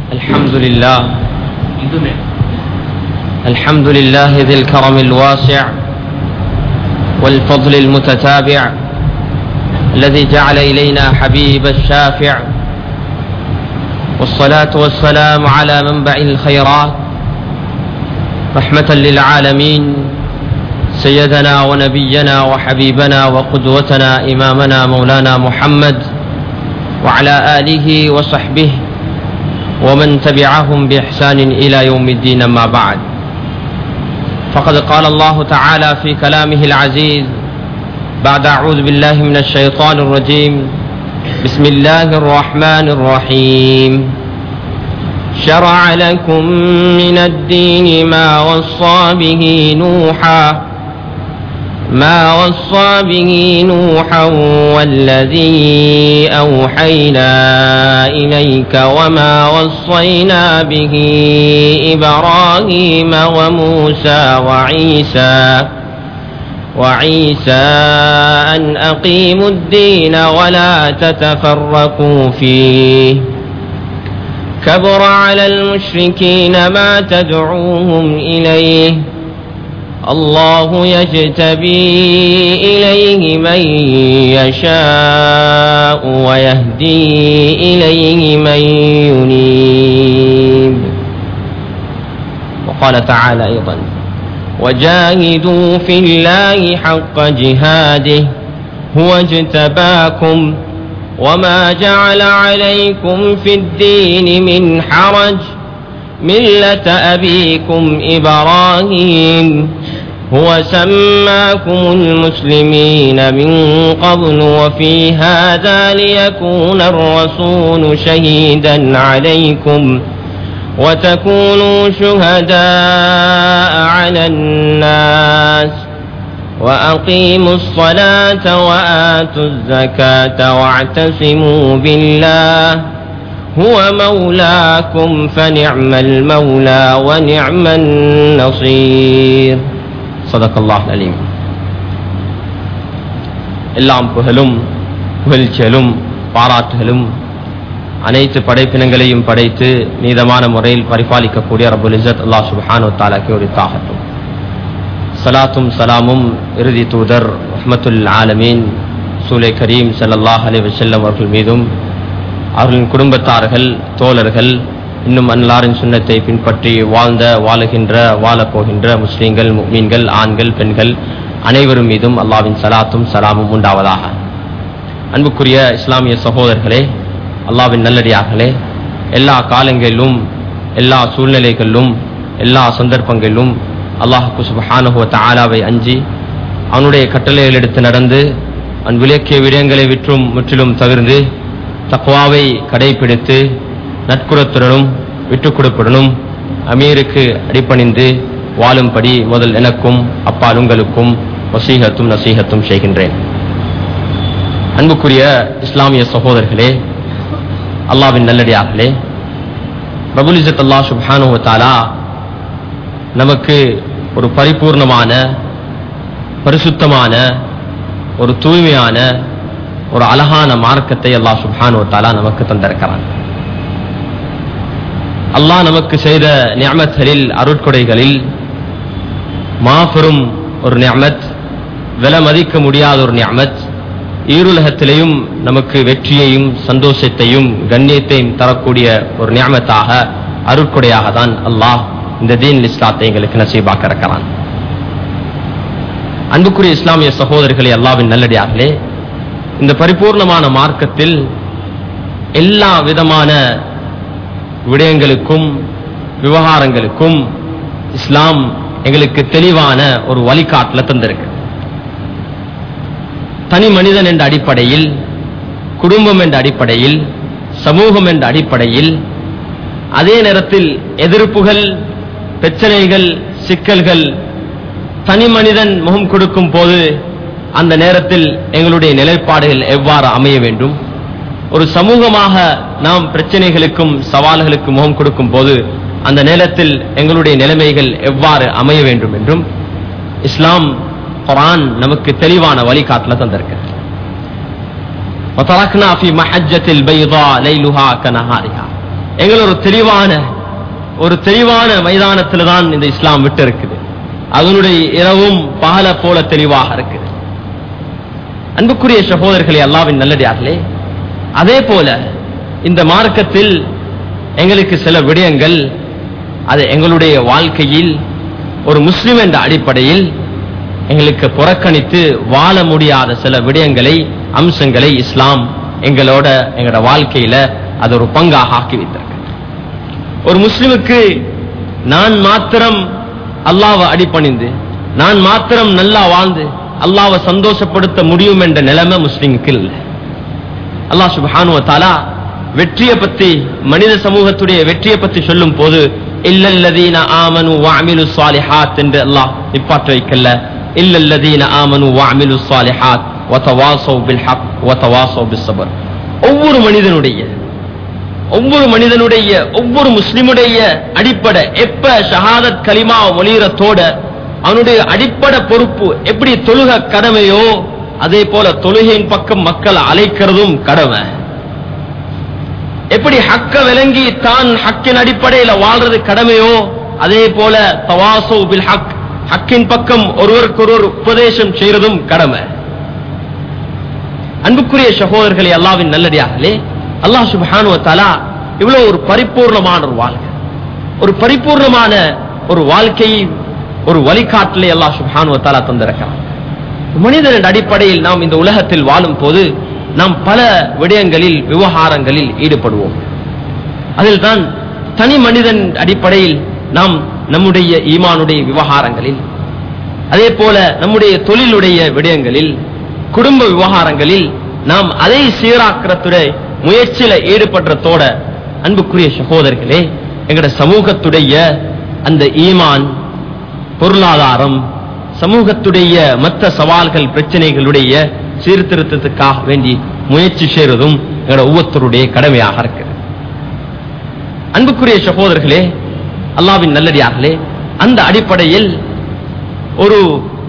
الحمد لله الحمد لله ذي الكرم الواسع والفضل المتتابع الذي جعل إلينا حبيب الشافع والصلاة والسلام على منبع الخيرات رحمة للعالمين سيدنا ونبينا وحبيبنا وقدوتنا إمامنا مولانا محمد وعلى آله وصحبه ومن تبعهم بإحسان إلى يوم الدين أما بعد فقد قال الله تعالى في كلامه العزيز بعد أعوذ بالله من الشيطان الرجيم بسم الله الرحمن الرحيم شرع لكم من الدين ما وصى به نوحا ما وصى به نوحا والذي أوحينا إليك وما وصينا به إبراهيم وموسى وعيسى وعيسى أن أقيموا الدين ولا تتفرقوا فيه كبر على المشركين ما تدعوهم إليه الله يجتبي إليه من يشاء ويهدي إليه من ينيب وقال تعالى أيضا وجاهدوا في الله حق جهاده هو اجتباكم وما جعل عليكم في الدين من حرج ملة أبيكم إبراهيم هو سماكم المسلمين من قبل وفي هذا ليكون الرسول شهيدا عليكم وتكونوا شهداء على الناس وأقيموا الصلاة وآتوا الزكاة واعتصموا بالله هو مولاكم فنعم المولى ونعم النصير صدق الله العليم எல்லாம் புகழும் புகழ்ச்சியலும் பாராட்டுகளும் அனைத்து படைப்பினங்களையும் படைத்து நீதமான முறையில் பரிபாலிக்கக்கூடிய ரபுல் இசத் அல்லா சுபானு தாலாக்கி உரித்தாகட்டும் சலாத்தும் சலாமும் இறுதி தூதர் ரஹமத்துல் ஆலமீன் சூலை கரீம் சல்லாஹ் அலி வசல்லம் அவர்கள் மீதும் அவர்களின் குடும்பத்தார்கள் தோழர்கள் இன்னும் அன்னாரின் சுண்ணத்தை பின்பற்றி வாழ்ந்த வாழுகின்ற வாழப்போகின்ற முஸ்லீம்கள் மீன்கள் ஆண்கள் பெண்கள் அனைவரும் மீதும் அல்லாவின் சலாத்தும் சலாமும் உண்டாவதாக அன்புக்குரிய இஸ்லாமிய சகோதரர்களே அல்லாவின் நல்லடியார்களே எல்லா காலங்களிலும் எல்லா சூழ்நிலைகளிலும் எல்லா சந்தர்ப்பங்களிலும் அல்லாஹு சுபஹானுவ தாலாவை அஞ்சி அவனுடைய கட்டளைகள் எடுத்து நடந்து அவன் விளக்கிய விடயங்களை விற்றும் முற்றிலும் தவிர்ந்து தக்வாவை கடைபிடித்து நட்புறத்துடனும் விட்டுக் கொடுப்புடனும் அமீருக்கு அடிப்பணிந்து வாழும்படி முதல் எனக்கும் அப்பால் உங்களுக்கும் வசீகத்தும் நசீகத்தும் செய்கின்றேன் அன்புக்குரிய இஸ்லாமிய சகோதரர்களே அல்லாவின் நல்லடியார்களே பிரபுலிசத் அல்லா சுபானுவத்தாலா நமக்கு ஒரு பரிபூர்ணமான பரிசுத்தமான ஒரு தூய்மையான ஒரு அழகான மார்க்கத்தை அல்லாஹ் சுபானுவத்தாலா நமக்கு தந்திருக்கிறான் அல்லாஹ் நமக்கு செய்த நியமத்களில் அருட்கொடைகளில் மாபெரும் ஒரு நியமத் விலை மதிக்க முடியாத ஒரு நியமத் ஈருலகத்திலேயும் நமக்கு வெற்றியையும் சந்தோஷத்தையும் கண்ணியத்தையும் தரக்கூடிய ஒரு நியமத்தாக அருட்கொடையாக தான் அல்லாஹ் இந்த தீன் இஸ்லாத்தை எங்களுக்கு நசீபாக்க இருக்கிறான் அன்புக்குரிய இஸ்லாமிய சகோதரர்களே அல்லாவின் நல்லடியார்களே இந்த பரிபூர்ணமான மார்க்கத்தில் எல்லா விதமான விடயங்களுக்கும் விவகாரங்களுக்கும் இஸ்லாம் எங்களுக்கு தெளிவான ஒரு வழிகாட்டல தந்திருக்கு தனி மனிதன் என்ற அடிப்படையில் குடும்பம் என்ற அடிப்படையில் சமூகம் என்ற அடிப்படையில் அதே நேரத்தில் எதிர்ப்புகள் பிரச்சனைகள் சிக்கல்கள் தனி மனிதன் முகம் கொடுக்கும் போது அந்த நேரத்தில் எங்களுடைய நிலைப்பாடுகள் எவ்வாறு அமைய வேண்டும் ஒரு சமூகமாக நாம் பிரச்சனைகளுக்கும் சவால்களுக்கும் முகம் கொடுக்கும் போது அந்த நேரத்தில் எங்களுடைய நிலைமைகள் எவ்வாறு அமைய வேண்டும் என்றும் இஸ்லாம் குரான் நமக்கு தெளிவான வழிகாட்டல தந்திருக்கு وتركنا في محجة البيضاء ليلها كنهارها எங்கள் ஒரு தெளிவான ஒரு தெளிவான மைதானத்துல தான் இந்த இஸ்லாம் விட்டு இருக்குது அதனுடைய இரவும் பகல போல தெளிவாக இருக்குது அன்புக்குரிய சகோதரர்களே அல்லாவின் நல்லடியார்களே அதே போல இந்த மார்க்கத்தில் எங்களுக்கு சில விடயங்கள் அது எங்களுடைய வாழ்க்கையில் ஒரு முஸ்லிம் என்ற அடிப்படையில் எங்களுக்கு புறக்கணித்து வாழ முடியாத சில விடயங்களை அம்சங்களை இஸ்லாம் எங்களோட எங்களோட வாழ்க்கையில அது ஒரு பங்காக ஆக்கி வைத்திருக்கு ஒரு முஸ்லிமுக்கு நான் மாத்திரம் அல்லாவை அடிபணிந்து நான் மாத்திரம் நல்லா வாழ்ந்து அல்லாவை சந்தோஷப்படுத்த முடியும் என்ற நிலைமை முஸ்லிமுக்கு இல்லை அல்லாஹ் சுப்ஹானு தாலா வெற்றியை பத்தி மனித சமூகத்துடைய வெற்றியை பத்தி சொல்லும் போது இல்லல்லதீன ஆமனு வஅமிலு ஸாலிஹாத் என்று அல்லாஹ் நிப்பாட்ட வைக்கல இல்லல்லதீன ஆமனு வஅமிலு ஸாலிஹாத் வதவாஸவ் பில் ஹக் வதவாஸவ் பிஸ் ஸபர் ஒவ்வொரு மனிதனுடைய ஒவ்வொரு மனிதனுடைய ஒவ்வொரு முஸ்லிமுடைய அடிப்படை எப்ப ஷஹாதத் கலிமா மொழியறத்தோட அவனுடைய அடிப்படை பொறுப்பு எப்படி தொழுக கடமையோ அதே போல தொழுகையின் பக்கம் மக்கள் அழைக்கிறதும் கடமை எப்படி ஹக்க விளங்கி தான் ஹக்கின் அடிப்படையில வாழ்றது கடமையோ அதே போல தவாசோ பில் ஹக் ஹக்கின் பக்கம் ஒருவருக்கொருவர் உபதேசம் செய்யறதும் கடமை அன்புக்குரிய சகோதரர்களே அல்லாவின் நல்லடியார்களே அல்லாஹ் சுப்ஹானு தஆலா இவ்வளவு ஒரு பரிபூர்ணமான ஒரு வாழ்க்கை ஒரு பரிபூர்ணமான ஒரு வாழ்க்கையை ஒரு வழிகாட்டலை அல்லாஹ் சுப்ஹானு தஆலா தந்திருக்கிறான் மனிதனின் அடிப்படையில் நாம் இந்த உலகத்தில் வாழும் போது நாம் பல விடயங்களில் விவகாரங்களில் ஈடுபடுவோம் அதில் தான் தனி மனிதன் அடிப்படையில் நாம் நம்முடைய ஈமானுடைய விவகாரங்களில் அதே போல நம்முடைய தொழிலுடைய விடயங்களில் குடும்ப விவகாரங்களில் நாம் அதை சீராக்கிறதுடைய முயற்சியில ஈடுபடுறதோட அன்புக்குரிய சகோதரர்களே எங்கட சமூகத்துடைய அந்த ஈமான் பொருளாதாரம் சமூகத்துடைய மற்ற சவால்கள் பிரச்சனைகளுடைய சீர்திருத்தத்துக்காக வேண்டி முயற்சி செய்வதும் எங்களோட ஒவ்வொருத்தருடைய கடமையாக இருக்கிறது அன்புக்குரிய சகோதரர்களே அல்லாவின் நல்லடியார்களே அந்த அடிப்படையில் ஒரு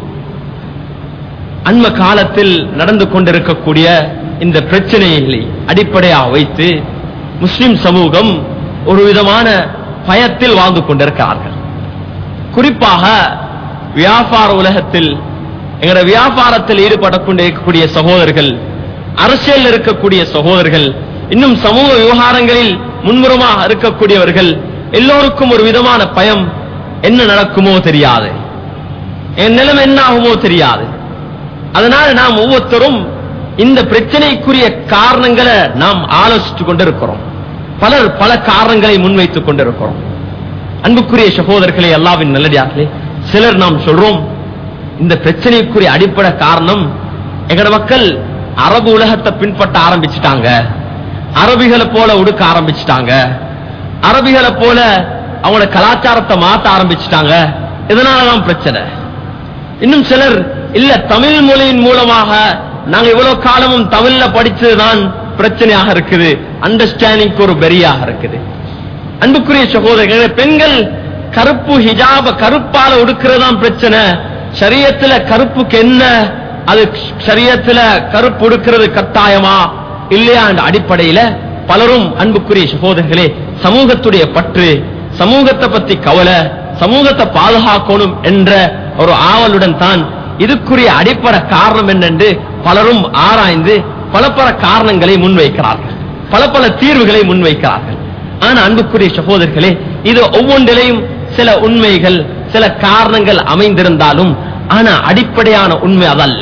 அண்ம காலத்தில் நடந்து கொண்டிருக்கக்கூடிய இந்த பிரச்சனைகளை அடிப்படையாக வைத்து முஸ்லிம் சமூகம் ஒரு விதமான பயத்தில் வாழ்ந்து கொண்டிருக்கிறார்கள் குறிப்பாக வியாபார உலகத்தில் எங்களோட வியாபாரத்தில் ஈடுபட்டு கொண்டிருக்கக்கூடிய சகோதரர்கள் அரசியல் இருக்கக்கூடிய சகோதரர்கள் இன்னும் சமூக விவகாரங்களில் முன்முறமாக இருக்கக்கூடியவர்கள் எல்லோருக்கும் ஒரு விதமான பயம் என்ன நடக்குமோ தெரியாது என் நிலைமை என்ன ஆகுமோ தெரியாது அதனால நாம் ஒவ்வொருத்தரும் இந்த பிரச்சனைக்குரிய காரணங்களை நாம் ஆலோசித்துக் கொண்டிருக்கிறோம் பலர் பல காரணங்களை முன்வைத்துக் கொண்டிருக்கிறோம் அன்புக்குரிய சகோதரர்களே அல்லாவின் நல்லடியார்களே சிலர் நாம் சொல்றோம் இந்த பிரச்சனைக்குரிய அடிப்படை காரணம் எங்கட மக்கள் அரபு உலகத்தை பின்பற்ற ஆரம்பிச்சுட்டாங்க அரபிகளை போல உடுக்க ஆரம்பிச்சுட்டாங்க அரபிகளை போல அவங்களோட கலாச்சாரத்தை மாத்த ஆரம்பிச்சுட்டாங்க இதனாலதான் பிரச்சனை இன்னும் சிலர் இல்ல தமிழ் மொழியின் மூலமாக நாங்க இவ்வளவு காலமும் தமிழ்ல படிச்சதுதான் பிரச்சனையாக இருக்குது அண்டர்ஸ்டாண்டிங் ஒரு பெரியாக இருக்குது அன்புக்குரிய சகோதரர்களே பெண்கள் கருப்பு ஹிஜாப கருப்பால உடுக்கிறதுதான் பிரச்சனை சரியத்துல கருப்புக்கு என்ன அது சரியத்துல கருப்பு உடுக்கிறது கட்டாயமா இல்லையா என்ற அடிப்படையில பலரும் அன்புக்குரிய சகோதரர்களே சமூகத்துடைய பற்று சமூகத்தை பத்தி கவலை சமூகத்தை பாதுகாக்கணும் என்ற ஒரு ஆவலுடன் தான் இதுக்குரிய அடிப்படை காரணம் என்னென்று பலரும் ஆராய்ந்து பல பல காரணங்களை முன்வைக்கிறார்கள் பல பல தீர்வுகளை முன்வைக்கிறார்கள் ஆனா அன்புக்குரிய சகோதரர்களே இது ஒவ்வொன்றிலையும் சில உண்மைகள் சில காரணங்கள் அமைந்திருந்தாலும் ஆனா அடிப்படையான உண்மை அதல்ல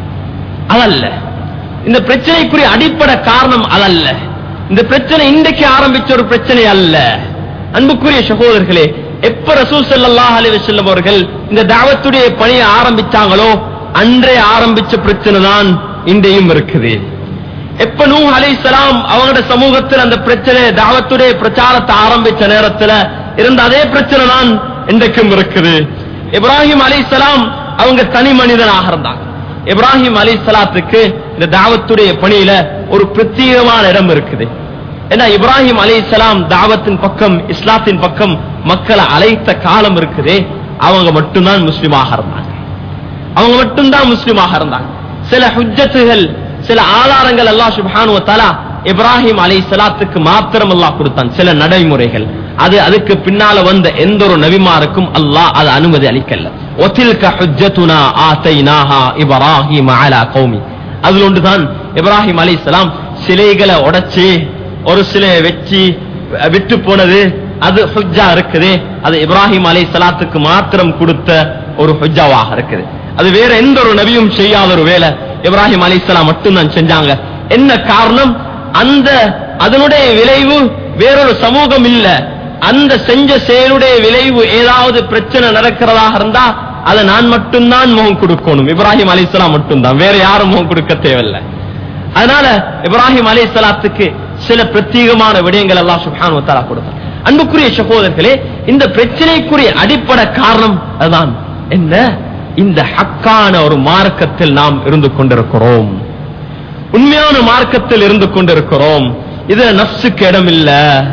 அதல்ல இந்த பிரச்சனைக்குரிய அடிப்படை காரணம் அதல்ல இந்த பிரச்சனை இன்றைக்கு ஆரம்பிச்ச ஒரு பிரச்சனை அல்ல அன்புக்குரிய சகோதரர்களே எப்ப ரசூல் ஸல்லல்லாஹு அலைஹி வஸல்லம் அவர்கள் இந்த தாவத்துடைய பணியை ஆரம்பிச்சாங்களோ அன்றே ஆரம்பிச்ச பிரச்சனை தான் இன்றையும் இருக்குது எப்ப நூ அலைஹிஸ்ஸலாம் அவங்களோட சமூகத்தில் அந்த பிரச்சனை தாவத்துடைய பிரச்சாரத்தை ஆரம்பிச்ச நேரத்துல இருந்த அதே பிரச்சனை தான் இன்றைக்கும் இருக்குது இப்ராஹிம் அலைஹிஸ்ஸலாம் அவங்க தனி மனிதனாக இருந்தாங்க இப்ராஹிம் அலைஹிஸ்ஸலாத்துக்கு இந்த தாவத்துடைய பணியில ஒரு பிரத்யேகமான இடம் இருக்குது ஏன்னா இப்ராஹிம் அலைஹிஸ்ஸலாம் தாவத்தின் பக்கம் இஸ்லாத்தின் பக்கம் மக்களை அழைத்த காலம் இருக்குதே அவங்க மட்டும்தான் முஸ்லிமாக இருந்தாங்க அவங்க மட்டும்தான் முஸ்லிமாக இருந்தாங்க சில ஹுஜ்ஜத்துகள் சில ஆதாரங்கள் அல்லாஹ் சுப்ஹானு வ தஆலா இப்ராஹிம் அலை சலாத்துக்கு மாத்திரம் அல்லாஹ் கொடுத்தான் சில நடைமுறைகள் அது அதுக்கு பின்னால வந்த எந்த ஒரு நபிமாருக்கும் அல்லாஹ் அது அனுமதி அளிக்கல ஒத்தில்க ஹுஜ்ஜத்துனா ஆத்தைனாஹா இப்ராஹிம் அலா கௌமி அதுல ஒன்றுதான் இப்ராஹிம் அலை சலாம் சிலைகளை உடைச்சு ஒரு சிலையை வச்சு விட்டு போனது அது ஹுஜ்ஜா இருக்குது அது இப்ராஹிம் அலை சலாத்துக்கு மாத்திரம் கொடுத்த ஒரு ஹுஜ்ஜாவாக இருக்குது அது வேற எந்த ஒரு நபியும் செய்யாத ஒரு வேலை இப்ராஹிம் அலை சலாம் மட்டும்தான் செஞ்சாங்க என்ன காரணம் அந்த அதனுடைய விளைவு வேறொரு சமூகம் இல்ல அந்த செஞ்ச செயலுடைய விளைவு ஏதாவது பிரச்சனை நடக்கிறதாக இருந்தா அதை நான் மட்டும்தான் முகம் கொடுக்கணும் இப்ராஹிம் அலி மட்டும்தான் வேற யாரும் முகம் கொடுக்க தேவையில்லை அதனால இப்ராஹிம் அலி சலாத்துக்கு சில பிரத்யேகமான விடயங்கள் எல்லாம் சுஹான் வத்தாலா கொடுத்தார் அன்புக்குரிய சகோதரர்களே இந்த பிரச்சனைக்குரிய அடிப்படை காரணம் அதுதான் என்ன இந்த ஹக்கான ஒரு மார்க்கத்தில் நாம் இருந்து கொண்டிருக்கிறோம் உண்மையான மார்க்கத்தில் இருந்து கொண்டிருக்கிறோம் இதுல நப்சுக்கு இடம் இல்ல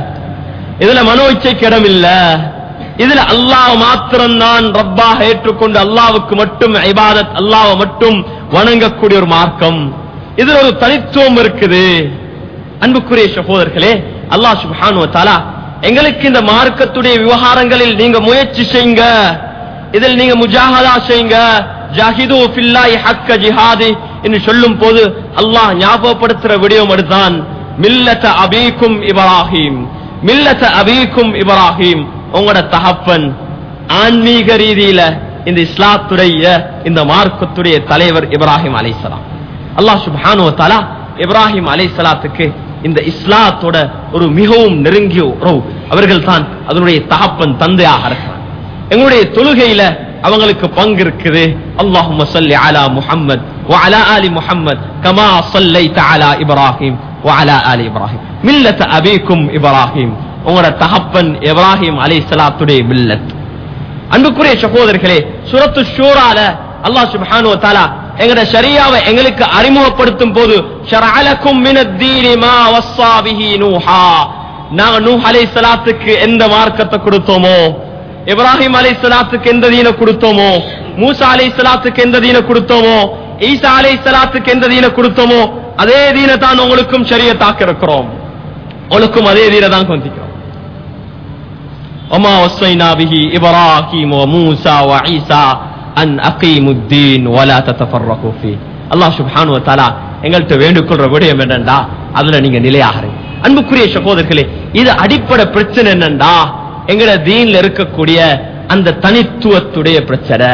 இதுல மனோ இச்சைக்கு இடம் இல்ல இதுல அல்லாஹ் மாத்திரம்தான் ரப்பாக ஏற்றுக்கொண்டு அல்லாவுக்கு மட்டும் இபாதத் அல்லாஹ் மட்டும் வணங்கக்கூடிய ஒரு மார்க்கம் இதுல ஒரு தனித்துவம் இருக்குது அன்புக்குரிய சகோதரர்களே அல்லாஹ் சுப்ஹானு தாலா எங்களுக்கு இந்த மார்க்கத்துடைய விவகாரங்களில் நீங்க முயற்சி செய்யுங்க இதில் நீங்க முஜாஹதா செய்யுங்க ஜாஹிது ஃபில்லாஹி ஹக்க ஜிஹாதி என்று சொல்லும் போது அல்லாஹ் ஞாபகப்படுத்துற விடயம் அதுதான் மில்லத அபீக்கும் இப்ராஹிம் மில்லத அபீக்கும் இப்ராஹிம் உங்களோட தகப்பன் ஆன்மீக ரீதியில இந்த இஸ்லாத்துடைய இந்த மார்க்கத்துடைய தலைவர் இப்ராஹிம் அலைசலாம் அல்லாஹ் சுப்ஹானு தஆலா இப்ராஹிம் அலைசலாத்துக்கு இந்த இஸ்லாத்தோட ஒரு மிகவும் நெருங்கிய உறவு அவர்கள் தான் அதனுடைய தகப்பன் தந்தையாக இருக்கிறார் எங்களுடைய தொழுகையில அவங்களுக்கு பங்கு இருக்குது அல்லாஹும்ம ஸல்லி அலா முஹம்மத் وعلى آل محمد كما صليت على إبراهيم وعلى آل إبراهيم ملة أبيكم إبراهيم உங்களோட தகப்பன் இப்ராஹிம் அலைஹிஸ்ஸலாத்துடைய மில்லத் அன்புக்குரிய சகோதரர்களே சுரத்து ஷூரால அல்லாஹ் சுப்ஹானு தஆலா எங்கட ஷரியாவை எங்களுக்கு அறிமுகப்படுத்தும் போது ஷரஅலக்கும் மினத்-தீனி மா வஸ்ஸா பிஹி நூஹா நாங்க நூஹ் அலைஹிஸ்ஸலாத்துக்கு எந்த மார்க்கத்தை கொடுத்தோமோ இப்ராஹிம் அலைஹிஸ்ஸலாத்துக்கு எந்த தீன கொடுத்தோமோ மூசா அலைஹிஸ்ஸலாத்துக்கு எந்த தீன கொடுத்தோமோ ஈசா அலைஹிஸ்ஸலாத்துக்கு எந்த தீன கொடுத்தோமோ அதே தீன தான் உங்களுக்கும் ஷரியத்தாக்க இருக்கிறோம் உங்களுக்கும் அதே தீன தான் கொந்திக்கிறோம் وما وصينا به إبراهيم وموسى وعيسى أن أقيموا الدين ولا تتفرقوا فيه அல்லாஹ் சுப்ஹானு வத்தாலா எங்கள்கிட்ட வேண்டுகொள்ற விடயம் என்னண்டா அதுல நீங்க நிலையாகிறீங்க அன்புக்குரிய சகோதரர்களே இது அடிப்படை பிரச்சனை என்னண்டா எங்கட தீன்ல இருக்கக்கூடிய அந்த தனித்துவத்துடைய பிரச்சனை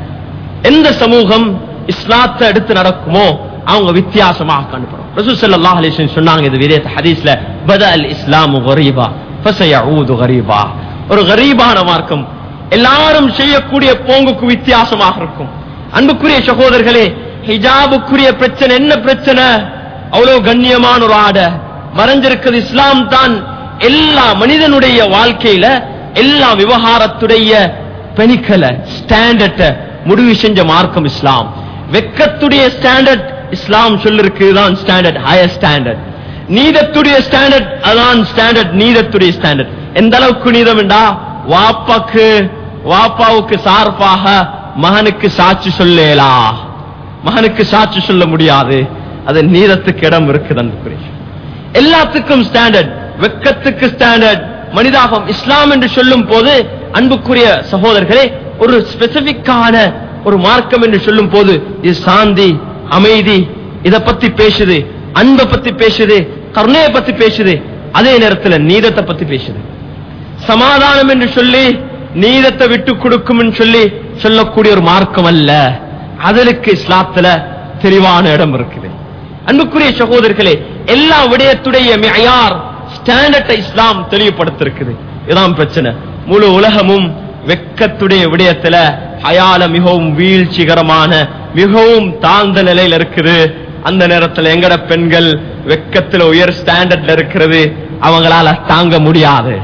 எந்த சமூகம் இஸ்லாத்தை எடுத்து நடக்குமோ அவங்க வித்தியாசமாக காணப்படும் ரசூல் ஸல்லல்லாஹு அலைஹி வஸல்லம் சொன்னாங்க இது விதேத் ஹதீஸ்ல பதா அல் இஸ்லாமு கரீபா ஃபஸயஊது கரீபா ஒரு கரீபான மார்க்கம் எல்லாரும் செய்யக்கூடிய போங்குக்கு வித்தியாசமாக இருக்கும் அன்புக்குரிய சகோதரர்களே ஹிஜாபுக்குரிய பிரச்சனை என்ன பிரச்சனை அவ்வளவு கண்ணியமான ஒரு ஆடை மறைஞ்சிருக்கிறது இஸ்லாம் தான் எல்லா மனிதனுடைய வாழ்க்கையில எல்லா விவகாரத்துடைய பெணிக்கலை ஸ்டாண்டர்ட முடிவு செஞ்ச மார்க்கம் இஸ்லாம் வெக்கத்துடைய ஸ்டாண்டர்ட் இஸ்லாம் சொல்லிருக்கு தான் ஸ்டாண்டர்ட் ஹையர் ஸ்டாண்டர்ட் நீதத்துடைய ஸ்டாண்டர்ட் அதான் ஸ்டாண்டர்ட் நீதத்துடைய ஸ்டாண்டர்ட் எந்த அளவுக்கு நீதம் என்றா வாப்பாக்கு வாப்பாவுக்கு சார்பாக மகனுக்கு சாட்சி சொல்லலா மகனுக்கு சாட்சி சொல்ல முடியாது அது நீதத்துக்கு இடம் இருக்குது அன்புக்குரிய எல்லாத்துக்கும் ஸ்டாண்டர்ட் வெக்கத்துக்கு ஸ்டாண்டர்ட் மனிதாகம் இஸ்லாம் என்று சொல்லும் போது அன்புக்குரிய சகோதரர்களே ஒரு ஸ்பெசிபிக்கான ஒரு மார்க்கம் என்று சொல்லும் போது இது சாந்தி அமைதி இத பத்தி பேசுது அன்பை பத்தி பேசுது கருணையை பத்தி பேசுது அதே நேரத்தில் நீதத்தை பத்தி பேசுது சமாதானம் என்று சொல்லி நீதத்தை விட்டு கொடுக்கும் என்று சொல்லி சொல்லக்கூடிய ஒரு மார்க்கம் அல்ல அதற்கு இஸ்லாத்துல தெளிவான இடம் இருக்குது அன்புக்குரிய சகோதரர்களே எல்லா விடயத்துடைய மியார் ஸ்டாண்டர்டை இஸ்லாம் தெளிவுபடுத்திருக்குது இதான் பிரச்சனை முழு உலகமும் வெக்கத்துடைய விடயத்துல ஹயால மிகவும் வீழ்ச்சிகரமான மிகவும் தாழ்ந்த நிலையில இருக்குது அந்த நேரத்துல எங்கட பெண்கள் வெக்கத்துல உயர் ஸ்டாண்டர்ட்ல இருக்கிறது அவங்களால தாங்க முடியாது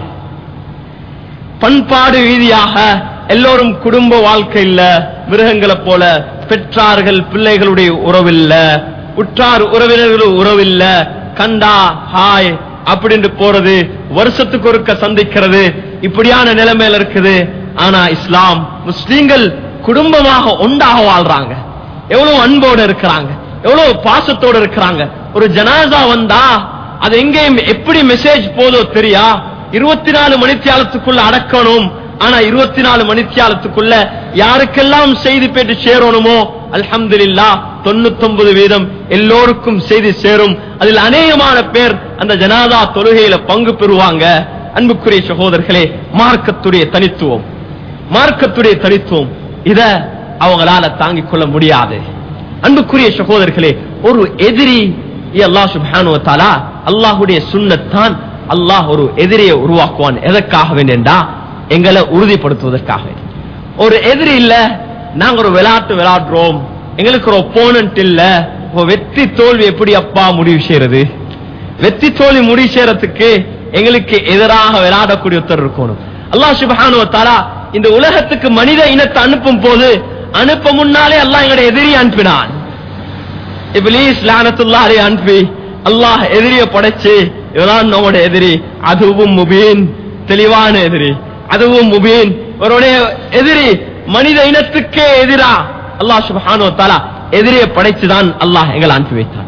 பண்பாடு ரீதியாக எல்லோரும் குடும்ப வாழ்க்கை இல்ல மிருகங்களை போல பெற்றார்கள் பிள்ளைகளுடைய உறவில்ல உற்றார் உறவினர்கள் உறவில்ல கண்டா ஹாய் அப்படின்னு போறது வருஷத்துக்கு ஒருக்க சந்திக்கிறது இப்படியான நிலைமையில இருக்குது ஆனா இஸ்லாம் முஸ்லீம்கள் குடும்பமாக ஒன்றாக வாழ்றாங்க எவ்வளவு அன்போடு இருக்கிறாங்க எவ்வளவு பாசத்தோடு இருக்கிறாங்க ஒரு ஜனாசா வந்தா அது எங்கேயும் எப்படி மெசேஜ் போதோ தெரியா இருபத்தி நாலு மணித்தியாலத்துக்குள்ள அடக்கணும் ஆனா இருபத்தி நாலு மணித்தியாலத்துக்குள்ள யாருக்கெல்லாம் செய்தி பெற்று சேரணுமோ அல்ஹம்துலில்லா தொண்ணூத்தொன்பது வீதம் எல்லோருக்கும் செய்தி சேரும் அதில் அநேகமான பேர் அந்த ஜனாதா தொழுகையில பங்கு பெறுவாங்க அன்புக்குரிய சகோதரர்களே மார்க்கத்துடைய தனித்துவம் மார்க்கத்துடைய தனித்துவம் இத அவங்களால தாங்கிக் கொள்ள முடியாது அன்புக்குரிய சகோதரர்களே ஒரு எதிரி அல்லாஹ் சுப்ஹானு தாலா அல்லாஹுடைய சுண்ணத்தான் அல்லாஹ் ஒரு எதிரியை உருவாக்குவான் எதற்காக வேண்டா எங்களை உறுதிப்படுத்துவதற்காக வேண்டி. ஒரு எதிரி இல்ல நாங்க ஒரு விளையாட்டு விளையாடுறோம் எங்களுக்கு ஒரு ஒப்போனன்ட் இல்ல இப்ப வெற்றி தோல்வி எப்படி அப்பா முடிவு செய்யறது வெற்றி தோல்வி முடிவு செய்யறதுக்கு எங்களுக்கு எதிராக விளையாடக்கூடிய ஒருத்தர் இருக்கணும் அல்லாஹ் சுப்ஹானு தாலா இந்த உலகத்துக்கு மனித இனத்தை அனுப்பும் போது அனுப்ப முன்னாலே அல்லாஹ் எங்களுடைய எதிரி அனுப்பினான் இப்லீஸ் லானத்துல்லாஹ் அலைஹி அனுப்பி அல்லாஹ் எதிரிய படைச்சு இவதான் நம்மோட எதிரி அதுவும் முபீன் தெளிவான எதிரி அதுவும் முபீன் இவருடைய எதிரி மனித இனத்துக்கே எதிரா அல்லாஹ் சுப்ஹானு வ தஆலா எதிரியை படைச்சுதான் அல்லாஹ் எங்களை அனுப்பி வைத்தான்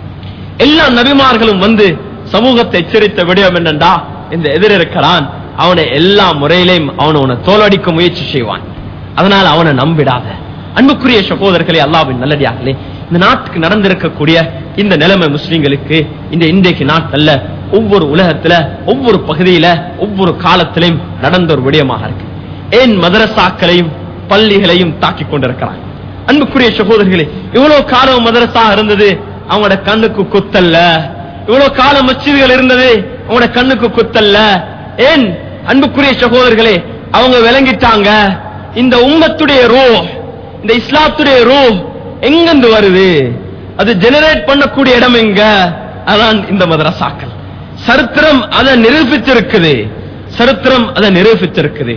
எல்லா நபிமார்களும் வந்து சமூகத்தை எச்சரித்த விடயம் என்னண்டா இந்த எதிர் இருக்கிறான் அவனை எல்லா முறையிலையும் அவனை உன்னை தோலடிக்க முயற்சி செய்வான் அதனால அவனை நம்பிடாத அன்புக்குரிய சகோதரர்களே அல்லாவின் நல்லடியார்களே இந்த நாட்டுக்கு நடந்திருக்கக்கூடிய இந்த நிலைமை முஸ்லிம்களுக்கு இந்த இன்றைக்கு நாட்டல்ல ஒவ்வொரு உலகத்துல ஒவ்வொரு பகுதியில ஒவ்வொரு காலத்திலையும் நடந்த ஒரு விடயமாக இருக்கு ஏன் மதரசாக்களையும் பள்ளிகளையும் தாக்கிக் கொண்டிருக்கிறான் அன்புக்குரிய சகோதரர்களே இவ்வளவு காலம் மதரசா இருந்தது அவங்களோட கண்ணுக்கு குத்தல்ல இவ்வளவு காலம் மச்சிதுகள் இருந்தது அவங்களோட கண்ணுக்கு குத்தல்ல ஏன் அன்புக்குரிய சகோதரர்களே அவங்க விளங்கிட்டாங்க இந்த உம்மத்துடைய ரூ இந்த இஸ்லாத்துடைய ரூ எங்கிருந்து வருது அது ஜெனரேட் பண்ணக்கூடிய இடம் எங்க அதான் இந்த மதரசாக்கள் சரித்திரம் அதை நிரூபித்திருக்குது சரித்திரம் அதை நிரூபித்திருக்குது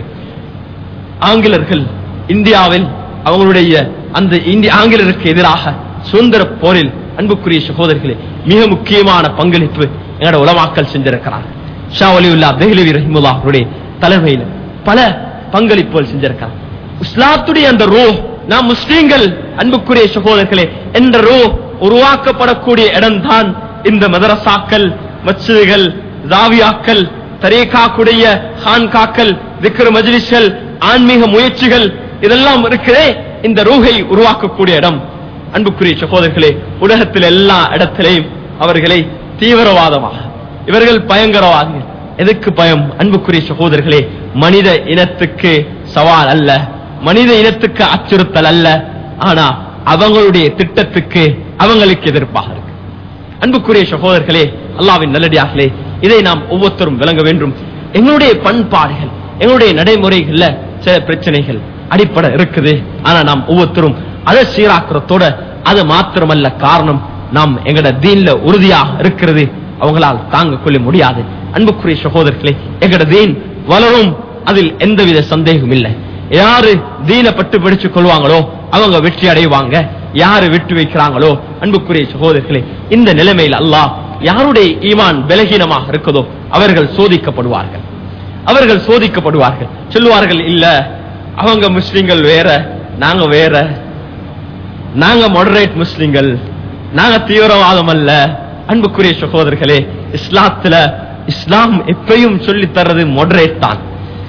ஆங்கிலர்கள் இந்தியாவில் அவங்களுடைய அந்த இந்திய ஆங்கிலருக்கு எதிராக சுதந்திர போரில் அன்புக்குரிய சகோதரர்களே மிக முக்கியமான பங்களிப்பு எங்களோட உலமாக்கல் செஞ்சிருக்கிறார் ஷா ஒலிவுல்லா தெஹ்லவி ரஹிமுல்லா அவருடைய தலைமையில் பல பங்களிப்புகள் செஞ்சிருக்கிறார் இஸ்லாத்துடைய அந்த ரூ நாம் முஸ்லீம்கள் அன்புக்குரிய சகோதரர்களே என்ற ரூ உருவாக்கப்படக்கூடிய இடம்தான் இந்த மதரசாக்கள் மச்சிதுகள் ஜாவியாக்கள் தரீகாக்குடைய ஹான்காக்கள் விக்ர மஜ்லிஸ்கள் ஆன்மீக முயற்சிகள் இதெல்லாம் இருக்கிறே இந்த ரூஹை உருவாக்கக்கூடிய இடம் அன்புக்குரிய சகோதரர்களே உலகத்தில் எல்லா இடத்திலையும் அவர்களை தீவிரவாதமாக இவர்கள் பயங்கரவாதிகள் எதுக்கு பயம் அன்புக்குரிய சகோதரர்களே மனித இனத்துக்கு சவால் அல்ல மனித இனத்துக்கு அச்சுறுத்தல் அல்ல ஆனா அவங்களுடைய திட்டத்துக்கு அவங்களுக்கு எதிர்ப்பாக இருக்கு அன்புக்குரிய சகோதரர்களே அல்லாவின் நல்லடியார்களே இதை நாம் ஒவ்வொருத்தரும் விளங்க வேண்டும் எங்களுடைய பண்பாடுகள் எங்களுடைய நடைமுறைகள்ல சில பிரச்சனைகள் அடிப்படை இருக்குது ஆனா நாம் ஒவ்வொருத்தரும் அதை சீராக்குறதோட அது மாத்திரமல்ல காரணம் நாம் எங்கட தீன்ல உறுதியாக இருக்கிறது அவங்களால் தாங்க கொள்ள முடியாது அன்புக்குரிய சகோதரர்களே எங்கட தீன் வளரும் அதில் எந்தவித சந்தேகம் இல்லை யாரு தீன பட்டு பிடிச்சு கொள்வாங்களோ அவங்க வெற்றி அடைவாங்க யாரு விட்டு வைக்கிறாங்களோ அன்புக்குரிய சகோதரர்களே இந்த நிலைமையில் அல்லாஹ் யாருடைய ஈமான் பலகீனமாக இருக்குதோ அவர்கள் சோதிக்கப்படுவார்கள் அவர்கள் சோதிக்கப்படுவார்கள் சொல்லுவார்கள் இல்ல அவங்க முஸ்லிம்கள் வேற நாங்க வேற நாங்க மாடரேட் முஸ்லிம்கள் நாங்க தீவிரவாதம் அல்ல அன்புக்குரிய சகோதரர்களே இஸ்லாத்துல இஸ்லாம் எப்பயும் சொல்லி தர்றது மாடரேட் தான்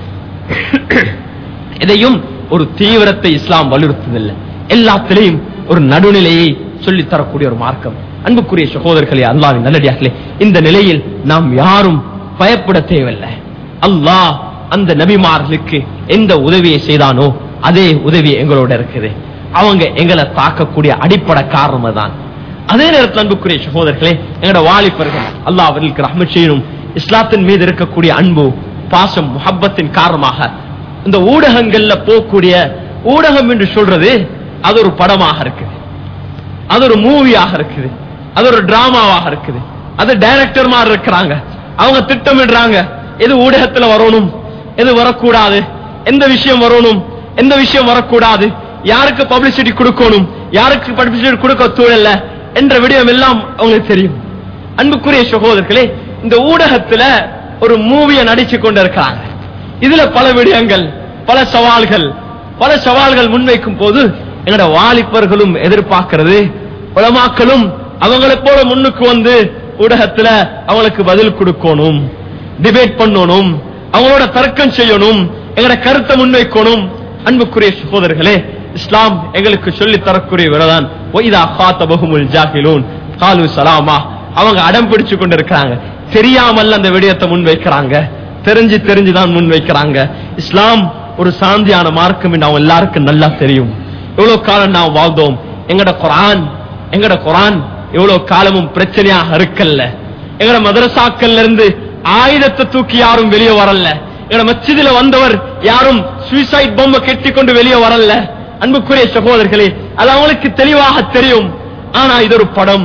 எதையும் ஒரு தீவிரத்தை இஸ்லாம் வலியுறுத்துவதில்லை எல்லாத்திலையும் ஒரு நடுநிலையை சொல்லி தரக்கூடிய ஒரு மார்க்கம் அன்புக்குரிய சகோதரர்களே அல்லாவின் நல்லடியார்களே இந்த நிலையில் நாம் யாரும் பயப்பட தேவையில்லை அல்லாஹ் அந்த நபிமார்களுக்கு எந்த உதவியை செய்தானோ அதே உதவி எங்களோட இருக்குது அவங்க எங்களை தாக்கக்கூடிய அடிப்படை காரணம் தான் அதே நேரத்தில் அன்புக்குரிய சகோதரர்களே எங்களோட வாலிபர்கள் அல்லாஹ் அவர்களுக்கு ரஹ்மத் செய்யணும் இஸ்லாத்தின் மீது இருக்கக்கூடிய அன்பு பாசம் முஹப்பத்தின் காரணமாக இந்த ஊடகங்கள்ல போகக்கூடிய ஊடகம் என்று சொல்றது அது ஒரு படமாக இருக்குது அது ஒரு மூவியாக இருக்குது அது ஒரு டிராமாவாக இருக்குது அது டைரக்டர் மாதிரி இருக்கிறாங்க அவங்க திட்டமிடுறாங்க எது ஊடகத்துல வரணும் எது வரக்கூடாது எந்த விஷயம் வரணும் எந்த விஷயம் வரக்கூடாது யாருக்கு பப்ளிசிட்டி கொடுக்கணும் யாருக்கு பப்ளிசிட்டி கொடுக்க தூழல்ல என்ற விடயம் எல்லாம் அவங்களுக்கு தெரியும் அன்புக்குரிய சகோதரர்களே இந்த ஊடகத்துல ஒரு மூவியை நடிச்சு கொண்டிருக்கிறாங்க இதுல பல விடயங்கள் பல சவால்கள் பல சவால்கள் முன்வைக்கும் போது எங்களோட வாலிபர்களும் எதிர்பார்க்கிறது உலமாக்களும் அவங்களை போல முன்னுக்கு வந்து ஊடகத்துல அவங்களுக்கு பதில் கொடுக்கணும் டிபேட் பண்ணணும் அவங்களோட தர்க்கம் செய்யணும் எங்களோட கருத்தை முன்வைக்கணும் அன்புக்குரிய சகோதரர்களே இஸ்லாம் எங்களுக்கு சொல்லி தரக்கூடிய விரதான் ஒய்தா காத்தபகுமுல் ஜாகிலூன் காலு சலாமா அவங்க அடம் பிடிச்சு கொண்டிருக்கிறாங்க தெரியாமல் அந்த விடயத்தை முன்வைக்கிறாங்க தெரிஞ்சு தெரிஞ்சுதான் முன்வைக்கிறாங்க இஸ்லாம் ஒரு சாந்தியான மார்க்கம் என்று அவங்க எல்லாருக்கும் நல்லா தெரியும் எவ்வளவு காலம் நாம் வாழ்ந்தோம் எங்கட குரான் எங்கட குரான் எவ்வளவு காலமும் பிரச்சனையாக இருக்கல்ல எங்கட மதரசாக்கள்ல இருந்து ஆயுதத்தை தூக்கி யாரும் வெளியே வரல எங்கட மச்சிதில வந்தவர் யாரும் சூசைட் பொம்மை கெட்டி கொண்டு வெளியே வரல அன்புக்குரிய சகோதரர்களே அது அவங்களுக்கு தெளிவாக தெரியும் ஆனா இது ஒரு படம்